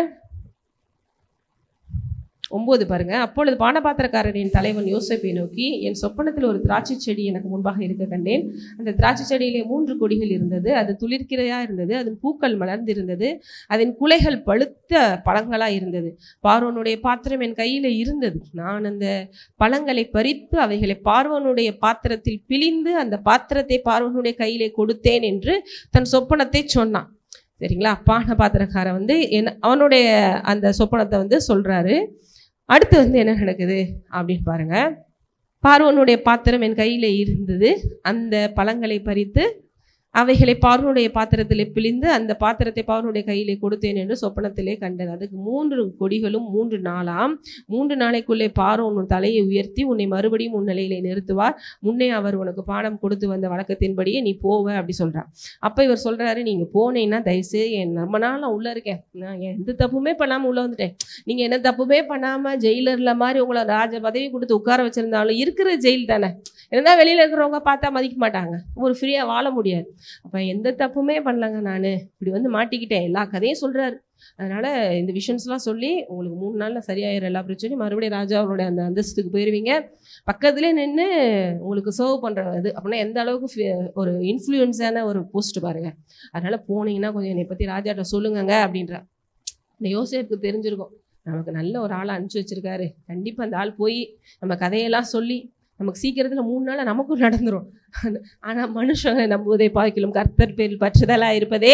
ஒன்பது பாருங்க அப்பொழுது பானபாத்திரக்காரரின் தலைவன் யோசேப்பை நோக்கி என் சொப்பனத்தில் ஒரு திராட்சை செடி எனக்கு முன்பாக இருக்க கண்டேன் அந்த திராட்சை செடியிலே மூன்று கொடிகள் இருந்தது அது துளிர்க்கிறதா இருந்தது அதன் பூக்கள் மலர்ந்திருந்தது அதன் குலைகள் பழுத்த பழங்களா இருந்தது பார்வனுடைய பாத்திரம் என் கையில இருந்தது நான் அந்த பழங்களை பறித்து அவைகளை பார்வனுடைய பாத்திரத்தில் பிழிந்து அந்த பாத்திரத்தை பார்வனுடைய கையிலே கொடுத்தேன் என்று தன் சொப்பனத்தை சொன்னான் சரிங்களா பான பாத்திரக்காரன் வந்து என்ன அவனுடைய அந்த சொப்பனத்தை வந்து சொல்றாரு அடுத்து வந்து என்ன நடக்குது அப்படின்னு பாருங்க பார்வனுடைய பாத்திரம் என் கையில இருந்தது அந்த பழங்களை பறித்து அவைகளை பார்வனுடைய பாத்திரத்திலே பிழிந்து அந்த பாத்திரத்தை பார்வனுடைய கையிலே கொடுத்தேன் என்று சொப்பனத்திலே கண்டது அதுக்கு மூன்று கொடிகளும் மூன்று நாளாம் மூன்று நாளைக்குள்ளே பார்வன் உன் தலையை உயர்த்தி உன்னை மறுபடியும் உன் நிலையிலே நிறுத்துவார் முன்னே அவர் உனக்கு பாடம் கொடுத்து வந்த வழக்கத்தின்படியே நீ போவ அப்படி சொல்றான் அப்ப இவர் சொல்றாரு நீங்க போனீங்கன்னா தயவுசெய்து என் ரொம்ப நாள் நான் உள்ள இருக்கேன் நான் எந்த தப்புமே பண்ணாம உள்ள வந்துட்டேன் நீங்க என்ன தப்புமே பண்ணாம ஜெயிலர்ல மாதிரி உங்களை ராஜ பதவி கொடுத்து உட்கார வச்சிருந்தாலும் இருக்கிற ஜெயில் தானே இருந்தா வெளியில இருக்கிறவங்க பார்த்தா மதிக்க மாட்டாங்க ஒரு ஃப்ரீயா வாழ முடியாது அப்ப எந்த தப்புமே பண்ணலங்க நான் இப்படி வந்து மாட்டிக்கிட்டேன் எல்லா கதையும் சொல்றாரு அதனால இந்த விஷன்ஸ்லாம் சொல்லி உங்களுக்கு மூணு நாள்ல சரியாயிரும் எல்லா பிரச்சனையும் மறுபடியும் ராஜா அவருடைய அந்த அந்தஸ்துக்கு போயிருவீங்க பக்கத்துலேயே நின்று உங்களுக்கு சர்வ் பண்ற இது அப்படின்னா எந்த அளவுக்கு ஃபி- ஒரு இன்ஃப்ளூயன்ஸான ஒரு போஸ்ட் பாருங்க அதனால போனீங்கன்னா கொஞ்சம் என்னை பத்தி ராஜாட்ட சொல்லுங்கங்க அப்படின்ற இந்த யோசேப்புக்கு தெரிஞ்சிருக்கும் நமக்கு நல்ல ஒரு ஆளை அனுப்பிச்சு வச்சிருக்காரு கண்டிப்பா அந்த ஆள் போய் நம்ம கதையெல்லாம் சொல்லி நமக்கு சீக்கிரத்துல மூணு நாள்ல நமக்கும் நடந்துரும் ஆனா மனுஷங்க நம்புவதை பார்க்கலாம் கர்த்தர் பேரில் பற்றுதலா இருப்பதே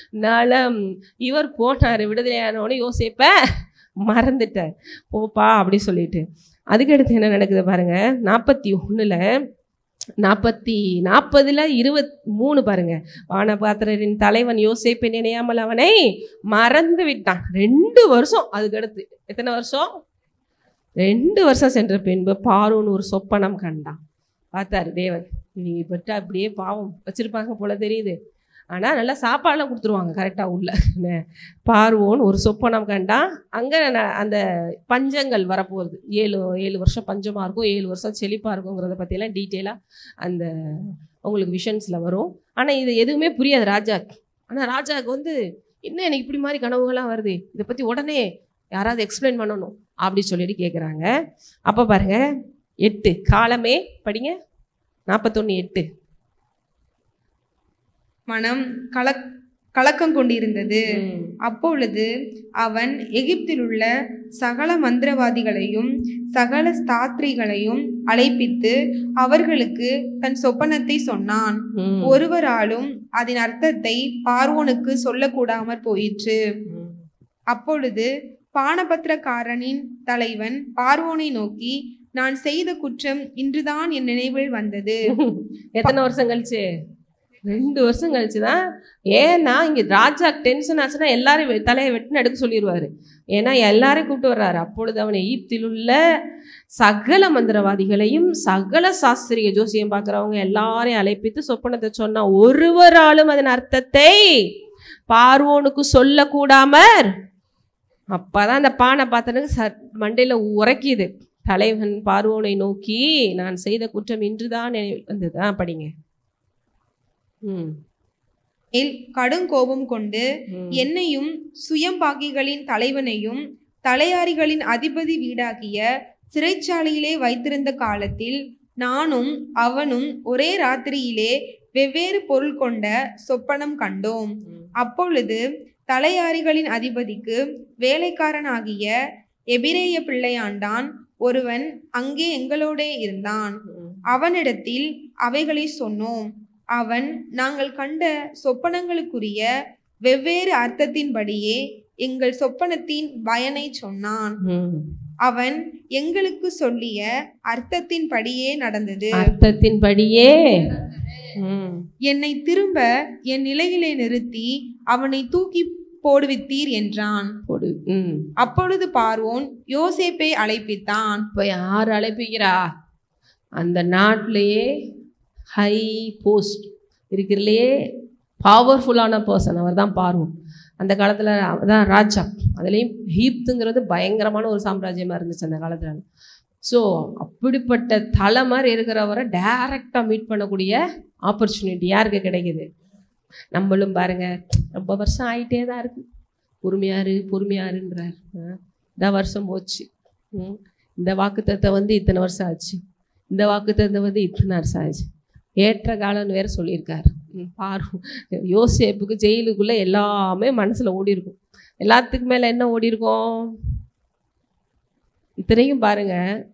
நலம் இவர் போனாரு விடுதலையானவனே யோசிப்ப மறந்துட்டார் போப்பா அப்படி சொல்லிட்டு அதுக்கடுத்து என்ன நடக்குது பாருங்க நாற்பத்தி ஒண்ணுல நாற்பத்தி நாற்பதுல இருபத் மூணு பாருங்க வானபாத்திரரின் தலைவன் யோசேப்பை நினையாமல் அவனை மறந்து விட்டான் ரெண்டு வருஷம் அதுக்கடுத்து எத்தனை வருஷம் ரெண்டு வருஷம் சென்ற பின்பு பார்வோன் ஒரு சொப்பனம் கண்டான் பார்த்தாரு தேவன் இவங்க பட்டு அப்படியே பாவம் வச்சிருப்பாங்க போல தெரியுது ஆனால் நல்லா சாப்பாடெல்லாம் கொடுத்துருவாங்க கரெக்டாக உள்ள என்ன, பார்வோன் ஒரு சொப்பனம் கண்டான் அங்கே அந்த பஞ்சங்கள் வரப்போகுது ஏழு ஏழு வருஷம் பஞ்சமாக இருக்கும் ஏழு வருஷம் செழிப்பாக இருக்குங்கிறத பற்றியெல்லாம் டீட்டெயிலாக அந்த உங்களுக்கு விஷன்ஸில் வரும் ஆனால் இது எதுவுமே புரியாது ராஜாக்கு ஆனால் ராஜாவுக்கு வந்து என்ன எனக்கு இப்படி மாதிரி கனவுகள்லாம் வருது இதை பற்றி உடனே யாராவது எக்ஸ்பிளைன் பண்ணணும் அப்படி சொல்லிட்டு கேட்குறாங்க அப்போ பாருங்க எட்டு காலமே படிங்க நாற்பத்தொன்று எட்டு மனம் கலக் கலக்கம் கொண்டிருந்தது அப்பொழுது அவன் எகிப்தில் உள்ள சகல மந்திரவாதிகளையும் சகல ஸ்தாத்ரிகளையும் அழைப்பித்து அவர்களுக்கு தன் சொப்பனத்தை சொன்னான் ம். ஒருவராலும் அதன் அர்த்தத்தை பார்வோனுக்கு சொல்லக்கூடாமற் போயிற்று ம். அப்பொழுது பானபத்திரக்காரனின் தலைவன் பார்வோனை நோக்கி நான் செய்த குற்றம் இன்றுதான் என் நினைவில் வந்தது எத்தனை வருஷம் கழிச்சு ரெண்டு வருஷம் கழிச்சு தான் ஏன்னா இங்க ராஜா டென்ஷன் ஆச்சுன்னா எல்லாரும் வெ- தலையை வெட்டின்னு எடுக்க சொல்லிடுவாரு ஏன்னா எல்லாரையும் கூப்பிட்டு வர்றாரு அப்பொழுது அவன் எகிப்தில் உள்ள சகல மந்திரவாதிகளையும் சகல சாஸ்திரிய ஜோசியம் பார்க்குறவங்க எல்லாரையும் அழைப்பித்து சொப்பனத்தை சொன்னா ஒருவராலும் அதன் அர்த்தத்தை பார்வோனுக்கு சொல்லக்கூடாமர் அப்பதான் அந்த பானை பார்த்தனுக்கு ச மண்டையில உரைக்கிது தலைவன் பார்வோனை நோக்கி நான் செய்த குற்றம் இன்றுதான் நினைவில் வந்தது ஆ படிங்க ம் மேல் கடும் கோபம் கொண்டு ம். என்னையும் சுயம்பாகிகளின் தலைவனையும் தலையாரிகளின் அதிபதி வீடாகிய சிறைச்சாலையிலே வைத்திருந்த காலத்தில் நானும் அவனும் ஒரே ராத்திரியிலே வெவ்வேறு பொருள் கொண்ட சொப்பனம் கண்டோம் ம். அப்பொழுது தலையாரிகளின் அதிபதிக்கு வேலைக்காரனாகிய எபிரேய பிள்ளையாண்டான் ஒருவன் அங்கே எங்களோடே இருந்தான் ம். அவனிடத்தில் அவைகளை சொன்னோம் அவன் நாங்கள் கண்ட சொப்பனங்களுக்குரிய வெவ்வேறு அர்த்தத்தின்படியே எங்கள் சொப்பனத்தின் பயனை சொன்னான் ம். அவன் எங்களுக்கு சொல்லிய அர்த்தத்தின்படியே நடந்தது அர்த்தத்தின்படியே ம். என்னை திரும்ப என் நிலையிலே நிறுத்தி அவனை தூக்கி போடுவித்தீர் என்றான் போடு ம் அப்பொழுது பார்வோன் யோசேப்பை அழைப்பித்தான் இப்போ யார் அழைப்பிக்கிறா அந்த நாட்டிலேயே ஹை போஸ்ட் இருக்கிறதுலையே பவர்ஃபுல்லான பர்சன் அவர் தான் பார்வோம் அந்த காலத்தில் அதான் ராஜா அதுலேயும் ஹீப்துங்கிறது பயங்கரமான ஒரு சாம்ராஜ்யமாக இருந்துச்சு அந்த காலத்தில் ஸோ அப்படிப்பட்ட தலை மாதிரி இருக்கிறவரை டைரக்டாக மீட் பண்ணக்கூடிய ஆப்பர்ச்சுனிட்டி யாருக்கு கிடைக்குது நம்மளும் பாருங்க ரொம்ப வருஷம் ஆயிட்டே தான் இருக்கு பொறுமையாரு பொறுமையாருன்றார் ஆ, இந்த வருஷம் போச்சு ம், இந்த வாக்குத்தத்தை வந்து இத்தனை வருஷம் ஆச்சு இந்த வாக்குத்தத்தை வந்து இத்தனை வருஷம் ஆச்சு ஏற்ற காலம்னு வேற சொல்லியிருக்காரு ம், பாரு யோசேப்புக்கு ஜெயிலுக்குள்ள எல்லாமே மனசுல ஓடி இருக்கும் எல்லாத்துக்கு மேல என்ன ஓடி இருக்கும் இத்தனையும் பாருங்க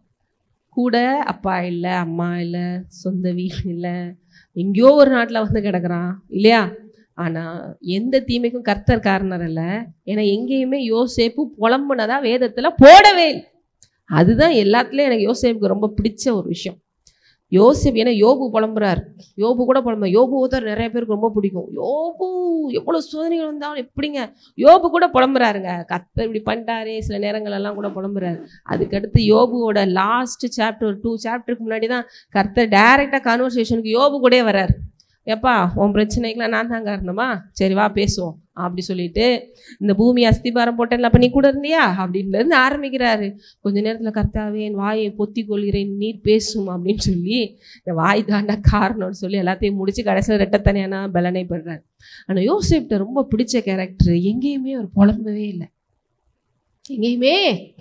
கூட அப்பா இல்லை அம்மா இல்லை சொந்த வீடு இல்லை எங்கேயோ ஒரு நாட்டில் வந்து கிடக்குறான் இல்லையா ஆனால் எந்த தீமைக்கும் கர்த்தர் காரணர் இல்லை ஏன்னா எங்கேயுமே யோசேப்பு புலம்புனதா வேதத்தில் போடவே இல்லை அதுதான் எல்லாத்துலேயும் எனக்கு யோசேப்புக்கு ரொம்ப பிடிச்ச ஒரு விஷயம் யோசேப் ஏன்னா யோபு புலம்புறாரு யோபு கூட புலம்ப யோபு தான் நிறைய பேருக்கு ரொம்ப பிடிக்கும் யோபு எவ்வளோ சோதனைகள் வந்தாலும் எப்படிங்க யோபு கூட புலம்புறாருங்க கர்த்தர் இப்படி பண்ணிட்டாரே சில நேரங்கள் எல்லாம் கூட புலம்புறாரு அதுக்கடுத்து யோபுவோட லாஸ்ட் சாப்டர் டூ சாப்டருக்கு முன்னாடி தான் கர்த்தர் டைரெக்டாக கான்வர்சேஷனுக்கு யோபு கூடயே வர்றாரு எப்பா உன் பிரச்சனைக்கெலாம் நான் தான் காரணமா சரி வா பேசுவோம் அப்படி சொல்லிட்டு இந்த பூமி அஸ்திபாரம் போட்டேன்ல அப்போ நீ கூட இருந்தியா அப்படின்னு இருந்து ஆரம்பிக்கிறாரு கொஞ்ச நேரத்தில் கர்த்தாவே என் வாயை பொத்தி கொள்கிறேன் நீர் பேசும் அப்படின்னு சொல்லி இந்த வாய் தாண்டா காரணம்னு சொல்லி எல்லாத்தையும் முடிச்சு கடைசியில் ரெட்டத்தனையானா பலனை படுறாரு ஆனால் யோசிப்ட ரொம்ப பிடிச்ச கேரக்டர் எங்கேயுமே அவர் புலம்பவே இல்லை எங்கேயுமே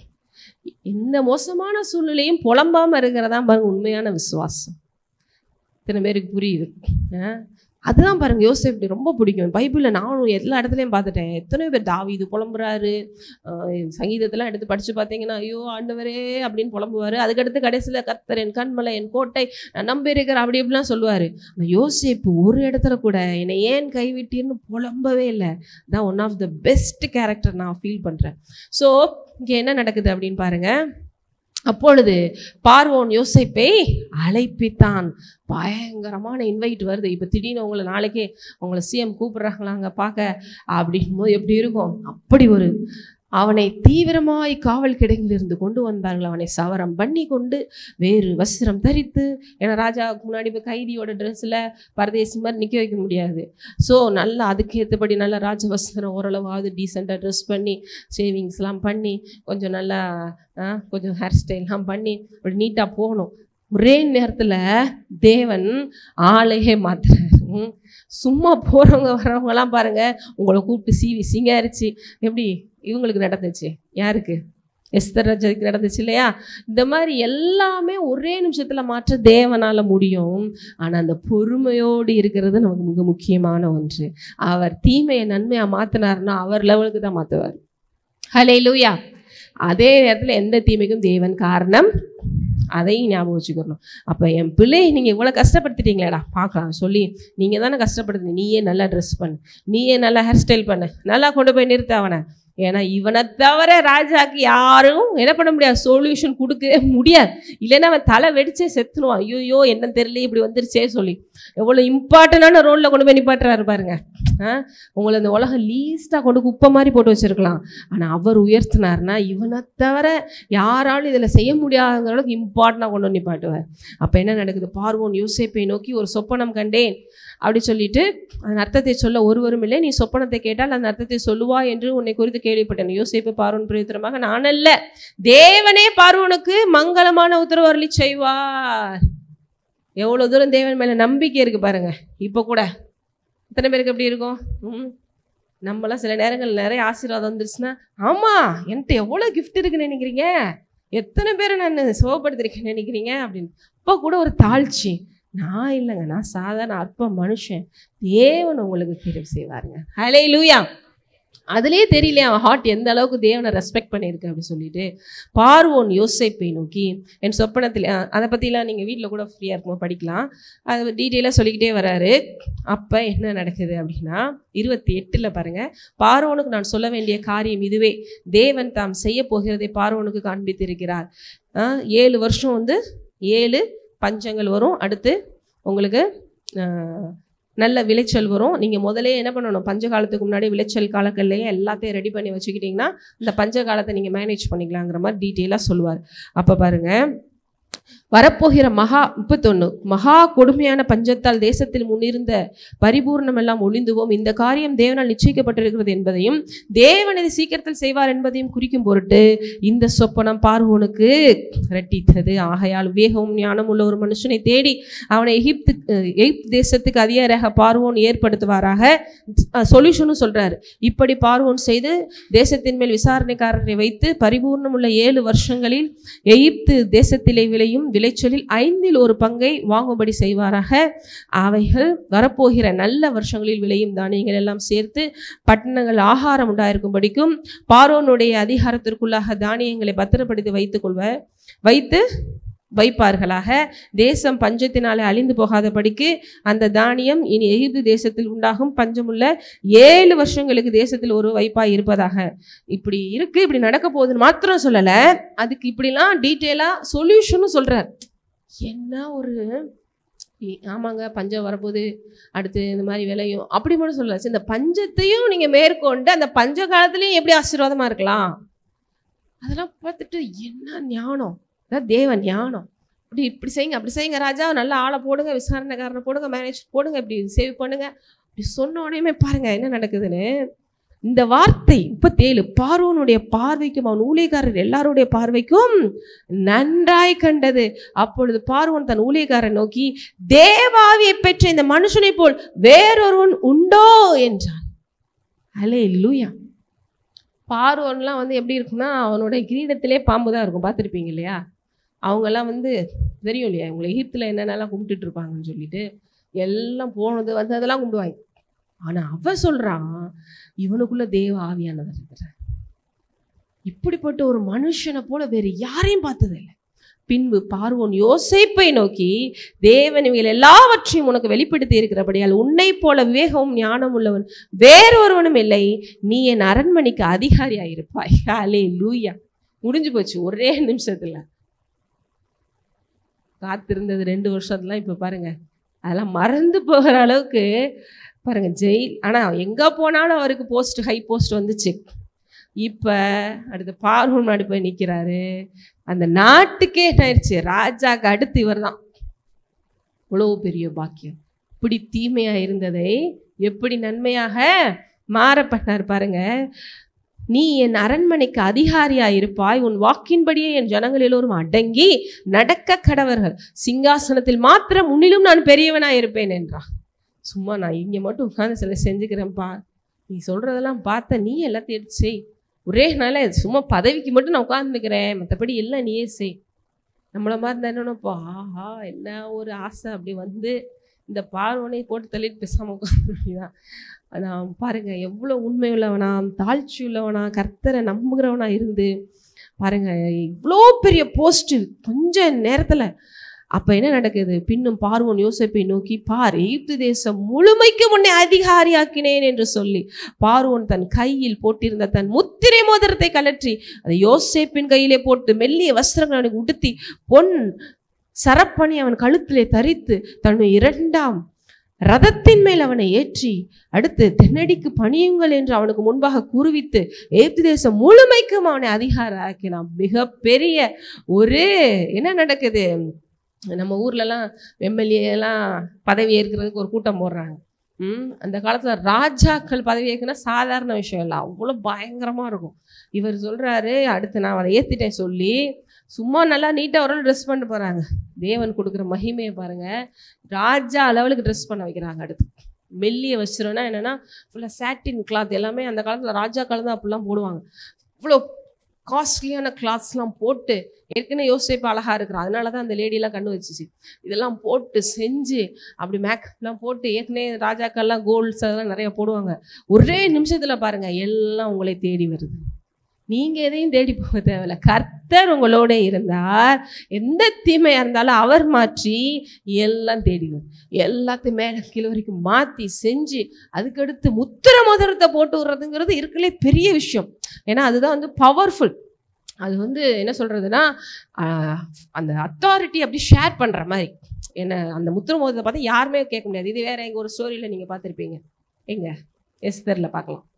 எந்த மோசமான சூழ்நிலையும் புலம்பாம இருக்கிறதா பாருங்க உண்மையான விசுவாசம் இத்தனை பேருக்கு புரியுது ஆ? அதுதான் பாருங்க யோசேப் ரொம்ப பிடிக்கும் பைபிளில் நானும் எல்லா இடத்துலையும் பார்த்துட்டேன் எத்தனை பேர் தாவீது புலம்புறாரு ஆஹ் சங்கீதத்தெல்லாம் எடுத்து படித்து பார்த்தீங்கன்னா ஐயோ ஆண்டவரே அப்படின்னு புலம்புவார் அதுக்கடுத்து கடைசியில் கர்த்தர் என் கண்மலை என் கோட்டை நான் நம்பியிருக்கிறேன் அப்படி இப்படிலாம் சொல்லுவார் ஆனால் யோசேப்பு ஒரு இடத்துல கூட என்னை ஏன் கைவிட்டீர்னு புலம்பவே இல்லை தான் one of the best character நான் ஃபீல் பண்ணுறேன் ஸோ இங்கே என்ன நடக்குது அப்படின்னு பாருங்க அப்பொழுது பார்வோன் யோசேப்பை அழைப்பித்தான் பயங்கரமான இன்வைட் வருது இப்போ திடீர்னு உங்களை நாளைக்கே உங்களை சிஎம் கூப்பிடுறாங்களாங்க பார்க்க அப்படின் போது எப்படி இருக்கும் அப்படி ஒரு அவனை தீவிரமாய் காவல் கிடங்கிலிருந்து கொண்டு வந்தார்கள் அவனை சவரம் பண்ணி கொண்டு வேறு வஸ்திரம் தரித்து ஏன்னா ராஜாவுக்கு முன்னாடி இப்போ கைதியோட ட்ரெஸ்ஸில் பரதேசி மாதிரி நிற்க வைக்க முடியாது ஸோ நல்லா அதுக்கு ஏற்றபடி நல்லா ராஜ வஸ்திரம் ஓரளவாவது டீசெண்டாக ட்ரெஸ் பண்ணி ஷேவிங்ஸ்லாம் பண்ணி கொஞ்சம் நல்லா ஆ, கொஞ்சம் ஹேர் ஸ்டைல்லாம் பண்ணி அப்படி நீட்டாக போகணும் ஒரே நேரத்தில் தேவன் ஆளையே மாத்துறாரு ம். சும்மா போகிறவங்க வர்றவங்கலாம் பாருங்க உங்களை கூப்பிட்டு சீவி சிங்காரிச்சு எப்படி இவங்களுக்கு நடந்துச்சு யாருக்கு எஸ்தர் ராஜாவுக்கு நடந்துச்சு இல்லையா இந்த மாதிரி எல்லாமே ஒரே நிமிஷத்தில் மாற்ற தேவனால முடியும் ஆனால் அந்த பொறுமையோடு இருக்கிறது நமக்கு மிக முக்கியமான ஒன்று அவர் தீமையை நன்மையாக மாற்றினார்னா அவர் லெவலுக்கு தான் மாற்றுவார் ஹலே லூயா அதே நேரத்தில் எந்த தீமைக்கும் தேவன் காரணம் அதையும் ஞாபகம் வச்சுக்கணும் அப்போ என் பிள்ளை நீங்கள் இவ்வளோ கஷ்டப்படுத்திட்டீங்களேடா பார்க்கலாம் சொல்லி நீங்கள் தானே கஷ்டப்படுத்து நீயே நல்லா ட்ரெஸ் பண்ணு நீயே நல்லா ஹேர் ஸ்டைல் பண்ணு நல்லா கொண்டு போய் நிறுத்த அவனை ஏன்னா இவனை தவிர ராஜாக்கு யாரும் என்ன பண்ண முடியாது சொல்யூஷன் கொடுக்கவே முடியாது இல்லைன்னா அவன் தலை வெடிச்சே செத்துனுவான் ஐயோ என்ன தெரியல இப்படி வந்துருச்சே சொல்லி எவ்வளோ இம்பார்ட்டண்டான ரோலில் கொண்டு போய் நிப்பாட்டுறாரு பாருங்க ஆ உங்களை இந்த உலகம் லீஸ்ட்டாக கொண்டு குப்பை மாதிரி போட்டு வச்சிருக்கலாம் ஆனால் அவர் உயர்த்தினார்னா இவனை தவிர யாராலும் இதில் செய்ய முடியாத அளவுக்கு இம்பார்ட்டண்டாக கொண்டு வந்து நிப்பாட்டுவார் அப்போ என்ன நடக்குது பார்வோன் யோசேப்பை நோக்கி ஒரு சொப்பனம் கண்டேன் அப்படி சொல்லிட்டு அதன் அர்த்தத்தை சொல்ல ஒருவரும் இல்லை நீ சொப்பனத்தை கேட்டால் அந்த அர்த்தத்தை சொல்லுவா என்று உன்னை குறித்து கேள்விப்பட்டேன் யோசேப்பு பார்வன் பிரயோத்தனமாக நான் அல்ல தேவனே பார்வனுக்கு மங்களமான உத்தரவு அருளி செய்வார் எவ்வளோ தூரம் தேவன் மேலே நம்பிக்கை இருக்கு பாருங்க இப்போ கூட எத்தனை பேருக்கு எப்படி இருக்கும் ம் நம்மளாம் சில நேரங்கள் நிறைய ஆசீர்வாதம் வந்துருச்சுன்னா ஆமாம் என்கிட்ட எவ்வளோ கிஃப்ட் இருக்குன்னு நினைக்கிறீங்க எத்தனை பேரை நான் சுகப்படுத்திருக்கேன்னு நினைக்கிறீங்க அப்படின்னு இப்போ கூட ஒரு தாழ்ச்சி நான் இல்லைங்க நான் சாதாரண அற்ப மனுஷன் தேவன் உங்களுக்கு தெரிவு செய்வாருங்க ஹலே லூயா அதுலேயே தெரியலையா அவன் ஹார்ட் எந்த அளவுக்கு தேவனை ரெஸ்பெக்ட் பண்ணியிருக்கு அப்படின்னு சொல்லிட்டு பார்வோன் யோசேப்பை நோக்கி என் சொப்பனத்தில் அஹ், அதை பற்றிலாம் நீங்கள் வீட்டில் கூட ஃப்ரீயாக இருக்கும்போது படிக்கலாம் அது டீட்டெயிலாக சொல்லிக்கிட்டே வராரு அப்போ என்ன நடக்குது அப்படின்னா இருபத்தி எட்டில் பாருங்கள் பார்வோனுக்கு நான் சொல்ல வேண்டிய காரியம் இதுவே தேவன் தாம் செய்ய போகிறதை பார்வோனுக்கு காண்பித்திருக்கிறார் அஹ், ஏழு வருஷம் வந்து ஏழு பஞ்சங்கள் வரும் அடுத்து உங்களுக்கு அஹ், நல்ல விளைச்சல் வரும் நீங்கள் முதலே என்ன பண்ணணும் பஞ்ச காலத்துக்கு முன்னாடி விளைச்சல் காலங்கள்லேயே எல்லாத்தையும் ரெடி பண்ணி வச்சுக்கிட்டிங்கன்னா இந்த பஞ்ச காலத்தை நீங்கள் மேனேஜ் பண்ணிக்கலாங்கிற மாதிரி டீட்டெயிலாக சொல்லுவார் அப்போ பாருங்க வரப்போகிற மகா முப்பத்தொன்னு மகா கொடுமையான பஞ்சத்தால் தேசத்தில் முன்னிருந்த பரிபூர்ணம் எல்லாம் ஒளிந்துவோம் இந்த காரியம் தேவனால் நிச்சயிக்கப்பட்டிருக்கிறது என்பதையும் தேவன் இதை சீக்கிரத்தில் செய்வார் என்பதையும் குறிக்கும் பொருட்டு இந்த சொப்பனம் பார்வோனுக்கு இரட்டித்தது ஆகையால் விவேகமும் ஞானம் உள்ள ஒரு மனுஷனை தேடி அவனை எகிப்து அஹ், எகிப்து தேசத்துக்கு அதிகாரியாக பார்வோன் ஏற்படுத்துவாராக சொல்யூஷனும் சொல்றாரு இப்படி பார்வோன் செய்து தேசத்தின் மேல் விசாரணைக்காரரை வைத்து பரிபூர்ணம் உள்ள ஏழு வருஷங்களில் எகிப்து தேசத்திலே விளையும் விளைச்சலில் ஐந்தில் ஒரு பங்கை வாங்கும்படி செய்வாராக அவைகள் வரப்போகிற நல்ல வருஷங்களில் விளையும் தானியங்கள் எல்லாம் சேர்த்து பட்டணங்கள் ஆகாரம் உண்டாயிருக்கும்படிக்கும் பார்வோனுடைய அதிகாரத்திற்குள்ளாக தானியங்களை பத்திரப்படுத்தி வைத்துக் கொள்வ வைத்து வைப்பார்களாக தேசம் பஞ்சத்தினாலே அழிந்து போகாதபடிக்கு அந்த தானியம் இனி எகிப்து தேசத்தில் உண்டாகும் பஞ்சமுள்ள ஏழு வருஷங்களுக்கு தேசத்தில் ஒரு வைப்பாய் இருப்பதாக இப்படி இருக்கு இப்படி நடக்க போகுதுன்னு மாத்திரம் சொல்லல அதுக்கு இப்படிலாம் டீட்டெயிலா சொல்யூஷனும் சொல்றார் என்ன ஒரு இ- ஆமாங்க பஞ்சம் வரப்போகுது அடுத்து இந்த மாதிரி விளையும் அப்படி மட்டும் சொல்லல சரி, இந்த பஞ்சத்தையும் நீங்க மேற்கொண்டு அந்த பஞ்ச காலத்துலயும் எப்படி ஆசீர்வாதமா இருக்கலாம் அதெல்லாம் பார்த்துட்டு என்ன ஞானம் அதான் தேவ ஞானம் இப்படி இப்படி செய்யுங்க அப்படி செய்யுங்க ராஜா நல்ல ஆளை போடுங்க விசாரணைக்காரனை போடுங்க மேனேஜ் போடுங்க இப்படி சேவ் பண்ணுங்க இப்படி சொன்ன உடனே பாருங்க என்ன நடக்குதுன்னு இந்த வார்த்தை முப்பத்தேழு பார்வோனுடைய பார்வைக்கும் அவன் ஊழியக்காரர் எல்லாருடைய பார்வைக்கும் நன்றாய் கண்டது அப்பொழுது பார்வோன் தன் ஊழியக்காரரை நோக்கி தேவாவியை பெற்ற இந்த மனுஷனை போல் வேறொருவன் உண்டோ என்றான் அலே லூயா பார்வோன்லாம் வந்து எப்படி இருக்கும்னா அவனுடைய கிரீடத்திலே பாம்பு தான் இருக்கும் பார்த்துருப்பீங்க இல்லையா அவங்கெல்லாம் வந்து தெரியும் இல்லையா இவங்களை எகிப்தில் என்னென்னலாம் கும்பிட்டுட்டு இருப்பாங்கன்னு சொல்லிட்டு எல்லாம் போனது வந்து அதெல்லாம் கும்பிடுவாங்க ஆனா அவ சொல்றான் இவனுக்குள்ள தேவ ஆவியானவர் இருக்கிறார் இப்படிப்பட்ட ஒரு மனுஷனை போல வேறு யாரையும் பார்த்தது இல்லை பின்பு பார்வோன் யோசேப்பை நோக்கி தேவன் இவைகள் எல்லாவற்றையும் உனக்கு வெளிப்படுத்தி இருக்கிறபடியால் உன்னை போல விவேகமும் ஞானம் உள்ளவன் வேறொருவனும் இல்லை நீ என் அரண்மனைக்கு அதிகாரியாயிருப்பாய் அலே லூயா முடிஞ்சு போச்சு ஒரே நிமிஷத்துல காத்திருந்தது ரெண்டு வருஷத்துலாம் இப்ப பாருங்க அதெல்லாம் மறந்து போகிற அளவுக்கு பாருங்க ஜெயில் ஆனா எங்க போனாலும் அவருக்கு போஸ்ட் ஹை போஸ்ட் வந்துச்சு இப்ப அடுத்து பார்வன் முன்னாடி போய் நிக்கிறாரு அந்த நாட்டுக்கே என்ன ஆயிடுச்சு ராஜாக்கு அடுத்து இவர்தான் இவ்வளவு பெரிய பாக்கியம் இப்படி தீமையா இருந்ததை எப்படி நன்மையாக மாற பண்ணார் பாருங்க நீ என் அரண்மனைக்கு அதிகாரியா இருப்பாய் உன் வாக்கின்படியே என் ஜனங்கள் எல்லோரும் அடங்கி நடக்க கடவர்கள் சிங்காசனத்தில் மாத்திரம் முன்னிலும் நான் பெரியவனா இருப்பேன் என்றான் சும்மா நான் இங்க மட்டும் உட்கார்ந்து சில செஞ்சுக்கிறேன்ப்பா நீ சொல்றதெல்லாம் பார்த்த நீ எல்லாத்தையும் எடுத்து செய் ஒரே நாள சும்மா பதவிக்கு மட்டும் நான் உட்கார்ந்துக்கிறேன் மற்றபடி எல்லாம் நீயே செய் நம்மள மாதிரி இருந்தா என்னப்பா ஆஹா என்ன ஒரு ஆசை அப்படி வந்து இந்த பார்வனை போட்டு தள்ளிட்டு பேசாம உட்காந்துதான் நான் பாருங்க எவ்வளோ உண்மை உள்ளவனா தாழ்ச்சி உள்ளவனா கர்த்தரை நம்புகிறவனா இருந்து பாருங்க இவ்வளோ பெரிய போஸ்ட் கொஞ்ச நேரத்துல அப்ப என்ன நடக்குது பின்னும் பார்வோன் யோசேப்பை நோக்கி பார் எகிப்து தேசம் முழுமைக்கு உன்னை அதிகாரியாக்கினேன் என்று சொல்லி பார்வோன் தன் கையில் போட்டிருந்த தன் முத்திரை மோதிரத்தை கலற்றி அதை யோசேப்பின் கையிலே போட்டு மெல்லிய வஸ்திரங்கள் அவனுக்கு உடுத்தி பொன் சரப்பணி அவன் கழுத்திலே தரித்து தன்னுடைய இரண்டாம் ரதத்தின் மேல் அவனை ஏற்றி அடுத்து தென்னடிக்கு பணியுங்கள் என்று அவனுக்கு முன்பாக கூறுவித்து ஏப்து தேசம் முழுமைக்கும் அவனை அதிகார ஆக்கினான் மிகப்பெரிய ஒரு என்ன நடக்குது நம்ம ஊர்லலாம் எம்எல்ஏ எல்லாம் பதவி ஏற்கிறதுக்கு ஒரு கூட்டம் போடுறாங்க ம் அந்த காலத்தில் ராஜாக்கள் பதவி ஏற்குனா சாதாரண விஷயம் இல்லை அவ்வளோ பயங்கரமாக இருக்கும் இவர் சொல்கிறாரு அடுத்து நான் அதை ஏற்றிட்டேன் சொல்லி சும்மா நல்லா நீட்டாக ஒரு ட்ரெஸ் பண்ண போகிறாங்க தேவன் கொடுக்குற மகிமையை பாருங்க ராஜா லெவலுக்கு ட்ரெஸ் பண்ண வைக்கிறாங்க அடுத்து மெல்லிய வச்சிரோன்னா என்னன்னா ஃபுல்லாக சாட்டின் கிளாத் எல்லாமே அந்த காலத்தில் ராஜா காலம் தான் அப்படிலாம் போடுவாங்க இவ்வளோ காஸ்ட்லியான கிளாத்ஸ்லாம் போட்டு ஏற்கனவே யோசிப்பு அழகா இருக்கிறான் அதனால தான் அந்த லேடியெல்லாம் கண்ணு வச்சுச்சு இதெல்லாம் போட்டு செஞ்சு அப்படி மேக்கப்லாம் போட்டு ஏற்கனவே ராஜாக்கள்லாம் கோல்ட்ஸ் அதெல்லாம் நிறைய போடுவாங்க ஒரே நிமிஷத்தில் பாருங்க எல்லாம் உங்களை தேடி வருது நீங்க எதையும் தேடி போக தேவையில்ல கர்த்தர் உங்களோட இருந்தார் எந்த தீமையா இருந்தாலும் அவர் மாற்றி எல்லாம் தேடி வரும் எல்லாத்தையும் மேல கீழே வரைக்கும் மாத்தி செஞ்சு அதுக்கடுத்து முத்திர மோதிரத்தை போட்டு விடுறதுங்கிறது இருக்கலே பெரிய விஷயம் ஏன்னா அதுதான் வந்து பவர்ஃபுல் அது வந்து என்ன சொல்றதுன்னா ஆஹ், அந்த அத்தாரிட்டி அப்படி ஷேர் பண்ற மாதிரி என்ன அந்த முத்திர மோதிரத்தை பார்த்தா யாருமே கேட்க முடியாது இது வேற எங்க ஒரு ஸ்டோரியில நீங்க பார்த்துருப்பீங்க எங்க எஸ்தர்ல பார்க்கலாம்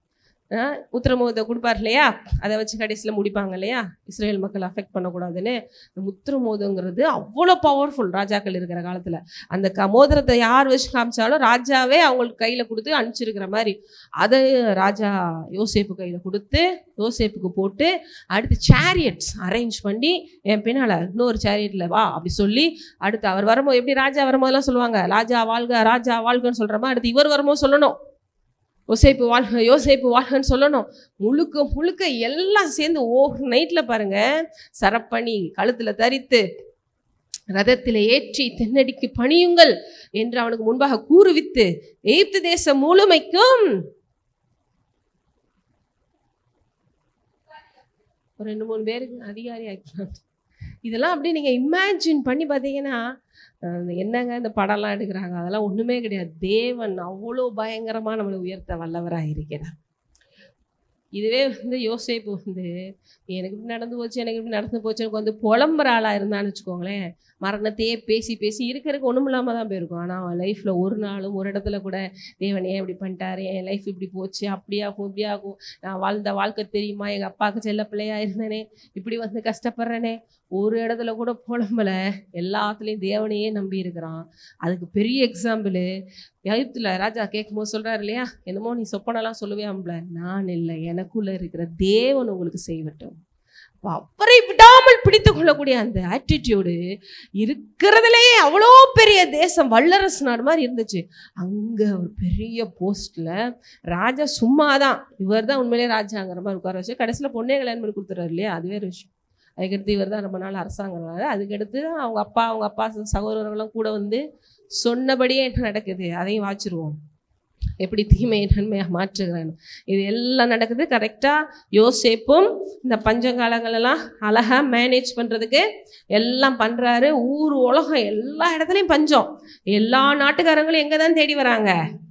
அஹ், முத்திரமோகத்தை கொடுப்பார் இல்லையா அதை வச்சு கடைசியில் முடிப்பாங்க இல்லையா இஸ்ரேல் மக்கள் அஃபெக்ட் பண்ணக்கூடாதுன்னு இந்த முத்திரமோதங்கிறது அவ்வளோ பவர்ஃபுல் ராஜாக்கள் இருக்கிற காலத்தில் அந்த க மோதிரத்தை யார் வச்சு காமிச்சாலும் ராஜாவே அவங்களுக்கு கையில் கொடுத்து அனுப்பிச்சிருக்கிற மாதிரி அதை ராஜா யோசேப்பு கையில் கொடுத்து யோசேப்புக்கு போட்டு அடுத்து சேரியட்ஸ் அரேஞ்ச் பண்ணி என் பின்னால் இன்னொரு சேரியட்டில் வா அப்படி சொல்லி அடுத்து அவர் வரும்போது எப்படி ராஜா வரும்போதெல்லாம் சொல்லுவாங்க ராஜா வாழ்க ராஜா வாழ்கன்னு சொல்கிற மாதிரி அடுத்து இவர் வரும்போது சொல்லணும் யோசேப்பு வாழ்க யோசேப்பு வாழ்கன்னு சொல்லணும் முழுக்க முழுக்க எல்லாம் சேர்ந்து ஓவர் நைட்டில் பாருங்க சரப்பணி கழுத்தில் தரித்து ரதத்தில் ஏற்றி தென்னடிக்கு பணியுங்கள் என்று அவனுக்கு முன்பாக கூறுவித்து எகிப்து தேசம் முழுமைக்கும் ஒரு ரெண்டு மூணு பேருக்கு அதிகாரி ஆக்கலாம் இதெல்லாம் அப்படி நீங்கள் இமேஜின் பண்ணி பார்த்தீங்கன்னா அஹ் என்னங்க இந்த படம்லாம் எடுக்கிறாங்க அதெல்லாம் ஒன்றுமே கிடையாது தேவன் அவ்வளோ பயங்கரமாக நம்மளை உயர்த்த வல்லவராக இருக்கிறார் இதுவே வந்து யோசேப்பு வந்து எனக்கு இப்படி நடந்து போச்சு எனக்கு இப்படி நடந்து போச்சு எனக்கு வந்து புலம்புற ஆளாக இருந்தான்னு வச்சுக்கோங்களேன் மரணத்தையே பேசி பேசி இருக்கிறதுக்கு ஒன்றும் இல்லாமல் தான் போயிருக்கும் ஆனால் அவன் லைஃப்பில் ஒரு நாளும் ஒரு இடத்துல கூட தேவன் ஏன் இப்படி பண்ணிட்டாரு என் லைஃப் இப்படி போச்சு அப்படி ஆகும் இப்படி ஆகும் நான் வாழ்ந்த வாழ்க்கை தெரியுமா எங்கள் அப்பாவுக்கு செல்ல பிள்ளையா இருந்தேனே இப்படி வந்து கஷ்டப்படுறேனே ஒரு இடத்துல கூட புலம்பல எல்லாத்துலேயும் தேவனையே நம்பி இருக்கிறான் அதுக்கு பெரிய எக்ஸாம்பிள் எகிப்துல ராஜா கேட்கும்போது சொல்றாரு இல்லையா என்னமோ நீ சொப்பனெல்லாம் சொல்லுவியாம்ல நான் இல்லை எனக்குள்ள இருக்கிற தேவன் உங்களுக்கு செய்வட்டும் அப்ப அவரை விடாமல் பிடித்து கொள்ளக்கூடிய அந்த ஆட்டிடியூடு இருக்கிறதுலேயே அவ்வளோ பெரிய தேசம் வல்லரசு நாடு மாதிரி இருந்துச்சு அங்க ஒரு பெரிய போஸ்ட்ல ராஜா சும்மா தான் இவர் தான் உண்மையிலேயே ராஜாங்கிற மாதிரி உட்கார வச்சு கடைசியில் பொண்ணே கல்யாணம் பண்ணி கொடுத்துறாரு இல்லையா அது வேறு விஷயம் அதுக்கடுத்து இவர் தான் ரொம்ப நாள் அரசாங்கிறாரு அதுக்கடுத்து அவங்க அப்பா அவங்க அப்பா சகோதரர்களும் கூட வந்து சொன்னபடியே என்ன நடக்குது அதையும் வாச்சிருவோம் எப்படி தீமையை நன்மையாக மாற்றுகிறான் இது எல்லாம் நடக்குது கரெக்டாக யோசேப்பும் இந்த பஞ்சகாலங்களெல்லாம் அழகாக மேனேஜ் பண்ணுறதுக்கு எல்லாம் பண்ணுறாரு ஊர் உலகம் எல்லா இடத்துலையும் பஞ்சம் எல்லா நாட்டுக்காரங்களும் எங்கே தான் தேடி வராங்க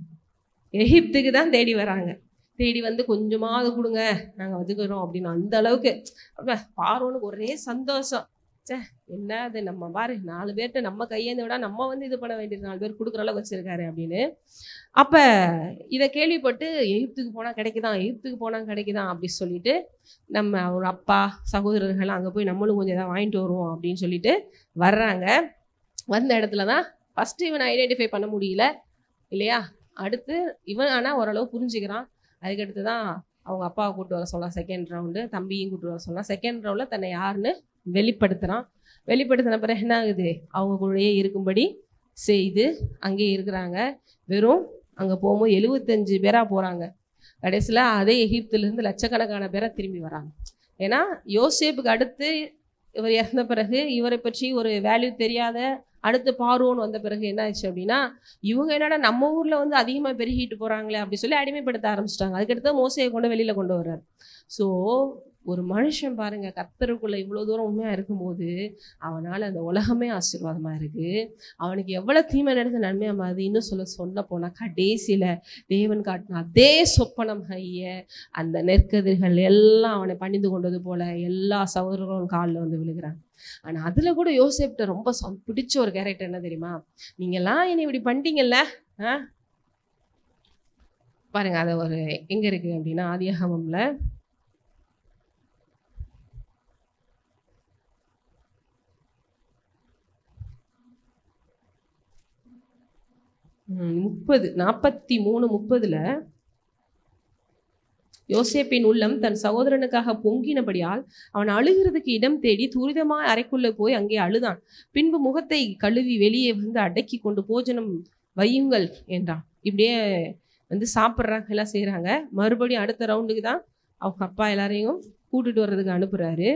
எகிப்துக்கு தான் தேடி வராங்க தேடி வந்து கொஞ்சமாவது கொடுங்க நாங்கள் வந்துக்கிறோம் அப்படின்னு அந்த அளவுக்கு அப்ப பார்வோனுக்கு ஒரே சந்தோஷம் ச்சே என்ன அது நம்ம பாரு நாலு பேர்கிட்ட நம்ம கையேந்து விட நம்ம வந்து இது பண்ண வேண்டியது நாலு பேர் கொடுக்குற அளவுக்கு வச்சிருக்காரு அப்படின்னு அப்போ இதை கேள்விப்பட்டு எகிப்துக்கு போனால் கிடைக்குதான் எகிப்துக்கு போனால் கிடைக்குதான் அப்படி சொல்லிட்டு நம்ம ஒரு அப்பா சகோதரர்கள் அங்கே போய் நம்மளும் கொஞ்சம் எதாவது வாங்கிட்டு வருவோம் அப்படின்னு சொல்லிட்டு வர்றாங்க வந்த இடத்துல தான் ஃபஸ்ட்டு இவனை ஐடென்டிஃபை பண்ண முடியல இல்லையா அடுத்து இவன் ஆனால் ஓரளவு புரிஞ்சுக்கிறான் அதுக்கடுத்து தான் அவங்க அப்பாவை கூட்டு வர சொல்லலாம் செகண்ட் ரவுண்டு தம்பியும் கூட்டு வர சொல்லலாம் செகண்ட் ரவுண்டில் தன்னை யாருன்னு வெளிப்படுத்துகிறான் வெளிப்படுத்தின பிறகு என்ன ஆகுது அவங்க கூடயே இருக்கும்படி செய்து அங்கேயே இருக்கிறாங்க வெறும் அங்கே போகும்போது எழுபத்தஞ்சு பேராக போகிறாங்க கடைசியில் அதே எகிப்துலேருந்து லட்சக்கணக்கான பேரை திரும்பி வராங்க ஏன்னா யோசேப்புக்கு அடுத்து இவர் இறந்த பிறகு இவரை பற்றி ஒரு வேல்யூ தெரியாத அடுத்து பார்வோன் வந்த பிறகு என்ன ஆச்சு அப்படின்னா இவங்க என்னடா நம்ம ஊரில் வந்து அதிகமாக பெருகிட்டு போகிறாங்களே அப்படி சொல்லி அடிமைப்படுத்த ஆரம்பிச்சிட்டாங்க அதுக்கடுத்து மோசையை கொண்டு வெளியில் கொண்டு வர்றாரு ஸோ ஒரு மனுஷன் பாருங்க கர்த்தருக்குள்ள இவ்வளோ தூரம் உண்மையாக இருக்கும்போது அவனால் அந்த உலகமே ஆசீர்வாதமாக இருக்குது அவனுக்கு எவ்வளோ தீமை நடந்து நன்மையாக மாறுது இன்னும் சொல்ல சொல்ல போனால் கடைசியில் தேவன் காட்டின அதே சொப்பனம் ஐய அந்த நெற்கதிர்கள் எல்லாம் அவனை பணிந்து கொண்டது போல எல்லா சகோதரர்களும் காலில் வந்து விழுகிறாங்க ஆனால் அதில் கூட யோசேப்ட்ட ரொம்ப சொ- பிடிச்ச ஒரு கேரக்டர் என்ன தெரியுமா நீங்கள்லாம் என்னை இப்படி பண்ணிட்டீங்கல்ல ஆ பாருங்க அதை ஒரு எங்கே இருக்குது அப்படின்னா ஆதியாகமம்ல ம், முப்பது நாற்பத்தி மூணு முப்பதுல யோசேப்பின் உள்ளம் தன் சகோதரனுக்காக பொங்கினபடியால் அவன் அழுகிறதுக்கு இடம் தேடி துரிதமாய் அறைக்குள்ளே போய் அங்கே அழுதான் பின்பு முகத்தை கழுவி வெளியே வந்து அடக்கி கொண்டு போஜனம் வையுங்கள் என்றான் இப்படியே வந்து சாப்பிட்றாங்க எல்லாம் செய்கிறாங்க மறுபடியும் அடுத்த ரவுண்டுக்கு தான் அவங்க அப்பா எல்லாரையும் கூட்டிட்டு வர்றதுக்கு அனுப்புறாரு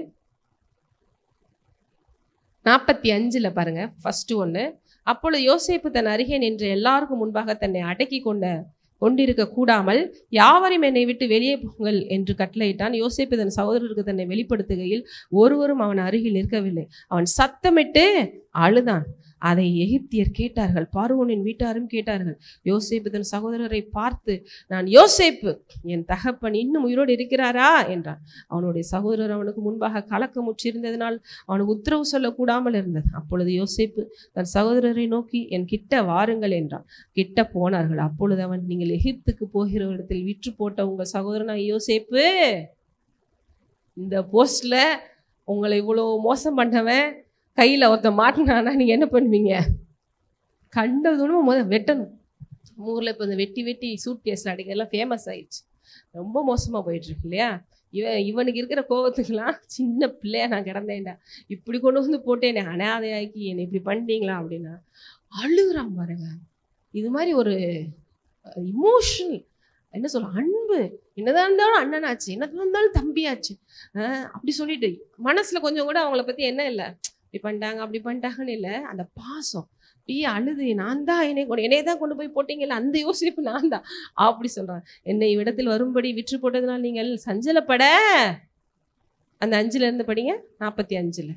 நாற்பத்தி அஞ்சில் பாருங்க ஃபர்ஸ்ட் ஒன்று அப்பொழுது யோசேப்பு தன் அருகே நின்று எல்லாருக்கும் முன்பாக தன்னை அடக்கி கொண்ட கொண்டிருக்க கூடாமல் யாவரையும் என்னை விட்டு வெளியே போங்கள் என்று கட்டளையிட்டான் யோசேப்பு தன் சகோதரருக்கு தன்னை வெளிப்படுத்துகையில் ஒருவரும் அவன் அருகில் நிற்கவில்லை அவன் சத்தமிட்டு அழுதான் அதை எகிப்தியர் கேட்டார்கள் பார்வோனின் வீட்டாரும் கேட்டார்கள் யோசேப்பு தன் சகோதரரை பார்த்து நான் யோசேப்பு என் தகப்பன் இன்னும் உயிரோடு இருக்கிறாரா என்றான் அவனுடைய சகோதரர் அவனுக்கு முன்பாக கலக்கமுற்றிருந்ததினால் அவனுக்கு உத்தரவு சொல்லக்கூடாமல் இருந்தது அப்பொழுது யோசேப்பு தன் சகோதரரை நோக்கி என் கிட்ட வாருங்கள் என்றான் கிட்ட போனார்கள் அப்பொழுது அவன் நீங்கள் எகிப்துக்கு போகிற இடத்தில் விற்று போட்ட உங்கள் சகோதரனாக யோசேப்பு இந்த போஸ்ட்ல உங்களை இவ்வளோ மோசம் பண்ணவன் கையில் ஒருத்தன் மாட்டினானா நீங்கள் என்ன பண்ணுவீங்க கண்டதுன்னு முத வெட்டணும் ஊரில் இப்போ இந்த வெட்டி வெட்டி சூட் கேஸில் அடிக்கிறதெல்லாம் ஃபேமஸ் ஆயிடுச்சு ரொம்ப மோசமாக போயிட்டுருக்கு இல்லையா இவன் இவனுக்கு இருக்கிற கோவத்துக்கெல்லாம் சின்ன பிள்ளையா நான் கிடந்தேன்டா இப்படி கொண்டு வந்து போட்டேனே அனாதையாக்கி என்னை இப்படி பண்ணிட்டீங்களா அப்படின்னா அழுகுறான் பாருங்க இது மாதிரி ஒரு இமோஷனல் என்ன சொல்ல அன்பு என்னதான் இருந்தாலும் அண்ணனாச்சு என்னதான் இருந்தாலும் தம்பியாச்சு அஹ் அப்படி சொல்லிட்டு மனசுல கொஞ்சம் கூட அவங்கள பத்தி என்ன இல்லை இப்படி பண்ணிட்டாங்க அப்படி பண்ணிட்டாங்கன்னு இல்லை அந்த பாசம் அப்படியே அழுது நான் தான் என்னை கொண்டு என்னைய தான் கொண்டு போய் போட்டீங்கல்ல அந்த யோசிப்பு நான் தான் அப்படி சொல்றான் என்னை இவ்விடத்தில் வரும்படி விற்று போட்டதுனால் நீங்கள் சஞ்சலப்பட அந்த அஞ்சுல இருந்து படிங்க நாற்பத்தி அஞ்சுல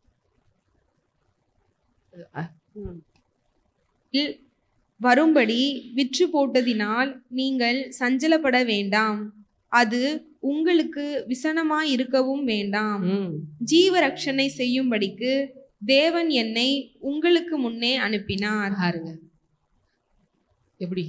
அஹ், ம். இல் வரும்படி விற்று போட்டதினால் நீங்கள் சஞ்சலப்பட வேண்டாம் அது உங்களுக்கு விசனமாய் இருக்கவும் வேண்டாம் ம். ஜீவரட்சணை செய்யும்படிக்கு தேவன் என்னை உங்களுக்கு முன்னே அனுப்பினார் பாருங்க எப்படி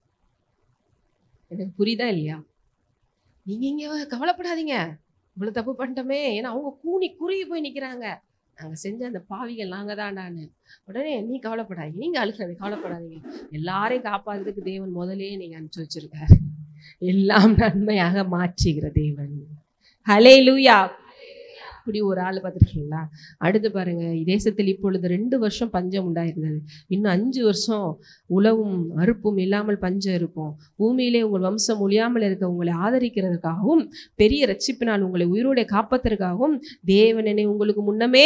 எனக்கு புரியுதா இல்லையா நீங்க இங்க கவலைப்படாதீங்க இவ்வளவு தப்பு பண்ணிட்டோமே ஏன்னா அவங்க கூனி குறுகி போய் நிக்கிறாங்க நாங்க செஞ்ச அந்த பாவிகள் நாங்க தான்டான்னு உடனே நீ கவலைப்படாதீங்க நீங்க அழுகாது கவலைப்படாதீங்க எல்லாரையும் காப்பாத்துறதுக்கு தேவன் முதலே நீங்க அனுப்பிச்சு வச்சிருக்காரு எல்லாம் நன்மையாக மாற்றுகிற தேவன் ஹலே லூயா இப்படி ஒரு ஆள் பார்த்துருக்கீங்களா அடுத்து பாருங்க தேசத்தில் இப்பொழுது ரெண்டு வருஷம் பஞ்சம் உண்டாயிருந்தது இன்னும் அஞ்சு வருஷம் உழவும் அறுப்பும் இல்லாமல் பஞ்சம் இருக்கும் பூமியிலே உங்கள் வம்சம் ஒழியாமல் இருக்க உங்களை ஆதரிக்கிறதுக்காகவும் பெரிய ரட்சிப்பினால் உங்களை உயிரோടെ காப்பதற்காகவும் தேவன் என்னை உங்களுக்கு முன்னமே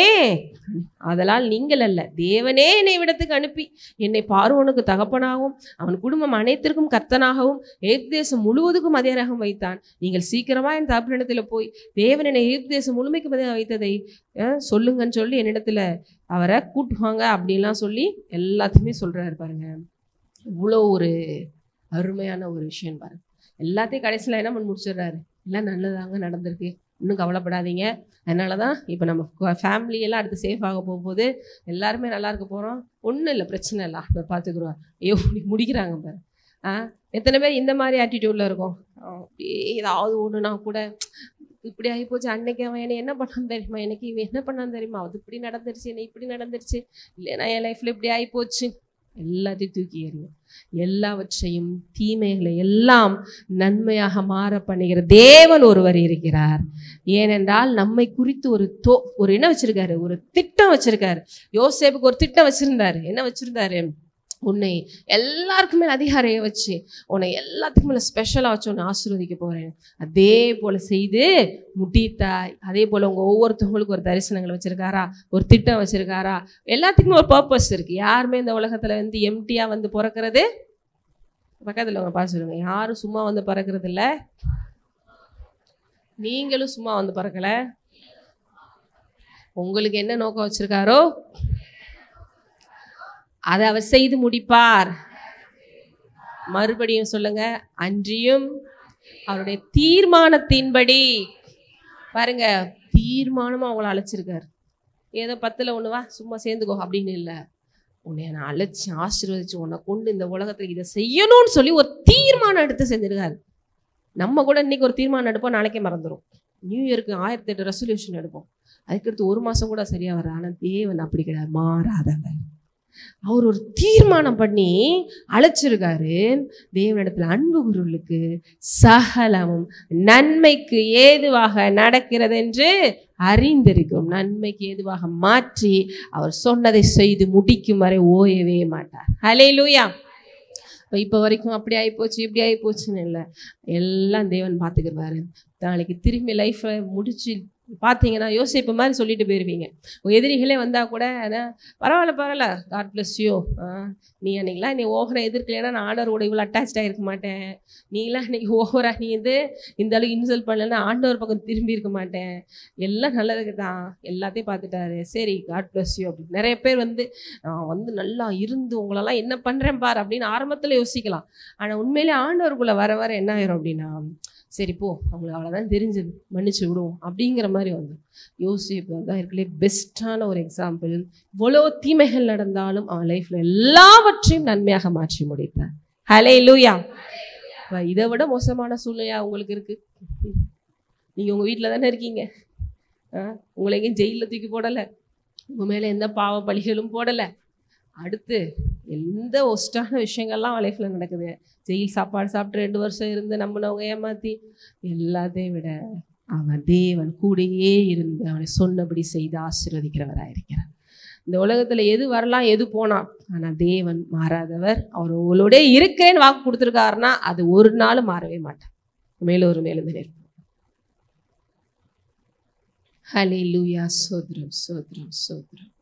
அதனால் நீங்கள் அல்ல தேவனே என்னை விடத்துக்கு அனுப்பி என்னை பார்வோனுக்கு தகப்பனாகவும் அவன் குடும்பம் அனைத்திற்கும் கர்த்தனாகவும் எகிப்து தேசம் முழுவதுக்கும் அதிகாரம் வைத்தான் நீங்கள் சீக்கிரமா என் தகப்பனிடத்தில் போய் தேவன் என்னை எகிப்து தேசம் முழுமைக்கு பதிலாக வைத்ததை அஹ், சொல்லுங்கன்னு சொல்லி என்னிடத்துல அவரை கூட்டுவாங்க அப்படிலாம் சொல்லி எல்லாத்தையுமே சொல்றாரு பாருங்க இவ்வளோ ஒரு அருமையான ஒரு விஷயம் பாருங்க எல்லாத்தையும் கடைசியில் என்ன பண்ணி முடிச்சிடுறாரு எல்லாம் நல்லதாங்க நடந்திருக்கு இன்னும் கவலைப்படாதீங்க அதனால தான் இப்போ நம்ம ஃபேமிலி எல்லாம் அடுத்து சேஃப் ஆக போகும்போது எல்லாருமே நல்லா இருக்க போகிறோம் ஒன்றும் இல்லை பிரச்சனை இல்லை ஆண்டவர் பார்த்துக்குருவார் ஐயோ இப்படி முடிக்கிறாங்க பாரு ஆ எத்தனை பேர் இந்த மாதிரி ஆட்டிடியூடில் இருக்கும் ஆ, அப்படியே ஏதாவது ஒன்றுனா கூட இப்படி ஆகி போச்சு அன்னைக்கு அவன் என்னை என்ன பண்ணான்னு தெரியுமா எனக்கு இவன் என்ன பண்ணான்னு தெரியுமா அது இப்படி நடந்துருச்சு என்ன இப்படி நடந்துருச்சு இல்லைன்னா என் லைஃப்பில் இப்படி ஆகி போச்சு எல்லாத்தையும் தூக்கி எறியும் எல்லாவற்றையும் தீமைகளை எல்லாம் நன்மையாக மாற பண்ணுகிற தேவன் ஒருவர் இருக்கிறார் ஏனென்றால் நம்மை குறித்து ஒரு தோ ஒரு என்ன வச்சிருக்காரு ஒரு திட்டம் வச்சிருக்காரு யோசேப்புக்கு ஒரு திட்டம் வச்சிருந்தாரு என்ன வச்சிருந்தாரு உன்னை எல்லாருக்குமே அதிகாரையை வச்சு உன்னை எல்லாத்துக்கும் மேலே ஸ்பெஷலாக வச்சு உன்னை ஆசீர்வதிக்க போகிறேன் அதே போல் செய்து முடித்தாய் அதே போல் உங்கள் ஒவ்வொருத்தவங்களுக்கும் ஒரு தரிசனங்கள் வச்சுருக்காரா ஒரு திட்டம் வச்சுருக்காரா எல்லாத்துக்குமே ஒரு பர்பஸ் இருக்குது யாருமே இந்த உலகத்தில் வந்து எம்டியாக வந்து பிறக்கிறது பக்கத்தில் உங்க பார்த்து சொல்லுங்க யாரும் சும்மா வந்து பறக்கிறது இல்ல நீங்களும் சும்மா வந்து பறக்கல உங்களுக்கு என்ன நோக்கம் வச்சிருக்காரோ அதை அவர் செய்து முடிப்பார் மறுபடியும் சொல்லுங்க அன்றியும் அவருடைய தீர்மானத்தின்படி பாருங்க தீர்மானமா அவங்கள அழைச்சிருக்காரு ஏதோ பத்துல ஒண்ணு வா சும்மா சேர்ந்துக்கோ அப்படின்னு இல்லை உன்னை நான் அழைச்சி ஆசீர்வதிச்சு உன்னை கொண்டு இந்த உலகத்துல இதை செய்யணும்னு சொல்லி ஒரு தீர்மானம் எடுத்து செஞ்சிருக்காரு நம்ம கூட இன்னைக்கு ஒரு தீர்மானம் எடுப்போம் நாளைக்கே மறந்துடும் நியூ இயருக்கு ஆயிரத்தி எட்டு ரெசல்யூஷன் எடுப்போம் அதுக்கடுத்து ஒரு மாசம் கூட சரியா வர ஆனா தேவன் அப்படி கிடையாது மாறாதவர் அவர் ஒரு தீர்மானம் பண்ணி அழைச்சிருக்காரு தேவனிடத்துல அன்பு குருளுக்கு சகலமும் நன்மைக்கு ஏதுவாக நடக்கிறது என்று அறிந்திருக்கும் நன்மைக்கு ஏதுவாக மாற்றி அவர் சொன்னதை செய்து முடிக்கும் வரை ஓயவே மாட்டார் ஹலே லூயா இப்போ இப்போ வரைக்கும் அப்படி ஆகிப்போச்சு இப்படி ஆகிப்போச்சுன்னு இல்லை எல்லாம் தேவன் பார்த்துக்கிடுவாரு நாளைக்கு திரும்பி லைஃப்பை முடிச்சு பார்த்தீங்கன்னா யோசிப்பு மாதிரி சொல்லிட்டு போயிருவீங்க உங்க எதிரிகளே வந்தால் கூட "அண்ணா, பரவாயில்ல பரவாயில்ல காட் பிளஸ் யூ நீ அன்னைக்கெல்லாம் நீ ஓவரா எதிர்க்கலைன்னா நான் ஆண்டவரோட இவ்வளோ அட்டாச்சாக இருக்க மாட்டேன் நீலாம் இன்னைக்கு ஓவரா நீ வந்து இந்த அளவுக்கு இன்சல்ட் பண்ணலன்னா ஆண்டவர் பக்கம் திரும்பி இருக்க மாட்டேன் எல்லாம் நல்லதுக்கு தான் எல்லாத்தையும் பார்த்துட்டாரு சரி காட் பிளஸ் யூ அப்படின்னு நிறைய பேர் வந்து நான் வந்து நல்லா இருந்து உங்களெல்லாம் என்ன பண்ணுறேன் பார் அப்படின்னு ஆரம்பத்தில் யோசிக்கலாம் ஆனால் உண்மையிலே ஆண்டவருக்குள்ளே வர வர என்ன ஆயிரும் அப்படின்னா சரி போ அவங்களுக்கு அவ்வளோதான் தெரிஞ்சது மன்னிச்சு விடுவோம் அப்படிங்கிற மாதிரி வந்து யோசிப்பு தான் இருக்கலே பெஸ்ட்டான ஒரு எக்ஸாம்பிள் இவ்வளோ தீமைகள் நடந்தாலும் அவன் லைஃப்பில் எல்லாவற்றையும் நன்மையாக மாற்றி முடிப்பான் ஹலே லூயா இதை விட மோசமான சூழ்நிலையா உங்களுக்கு இருக்கு நீங்கள் உங்கள் வீட்டில் தானே இருக்கீங்க ஆ, உங்களை எங்கேயும் ஜெயிலில் தூக்கி போடலை உங்கள் மேலே எந்த பாவ பலிகளும் போடலை அடுத்து எந்த ஒஸ்டான விஷயங்கள்லாம் லைஃப்பில் நடக்குது ஜெயில் சாப்பாடு சாப்பிட்டு ரெண்டு வருஷம் இருந்து நம்பினவங்க ஏமாற்றி எல்லாத்தையும் விட அவன் தேவன் கூடயே இருந்து அவனை சொன்னபடி செய்து ஆசீர்வதிக்கிறவராக இருக்கிறார் இந்த உலகத்தில் எது வரலாம் எது போனான் ஆனால் தேவன் மாறாதவர் அவர் உங்களோட இருக்கிறேன்னு வாக்கு கொடுத்துருக்காருன்னா அது ஒரு நாள் மாறவே மாட்டான் மேலும் ஒரு மேலும் நிற்போம் ஹலே லூயா சோத்ரம் சோத்ரம் சோத்ரம்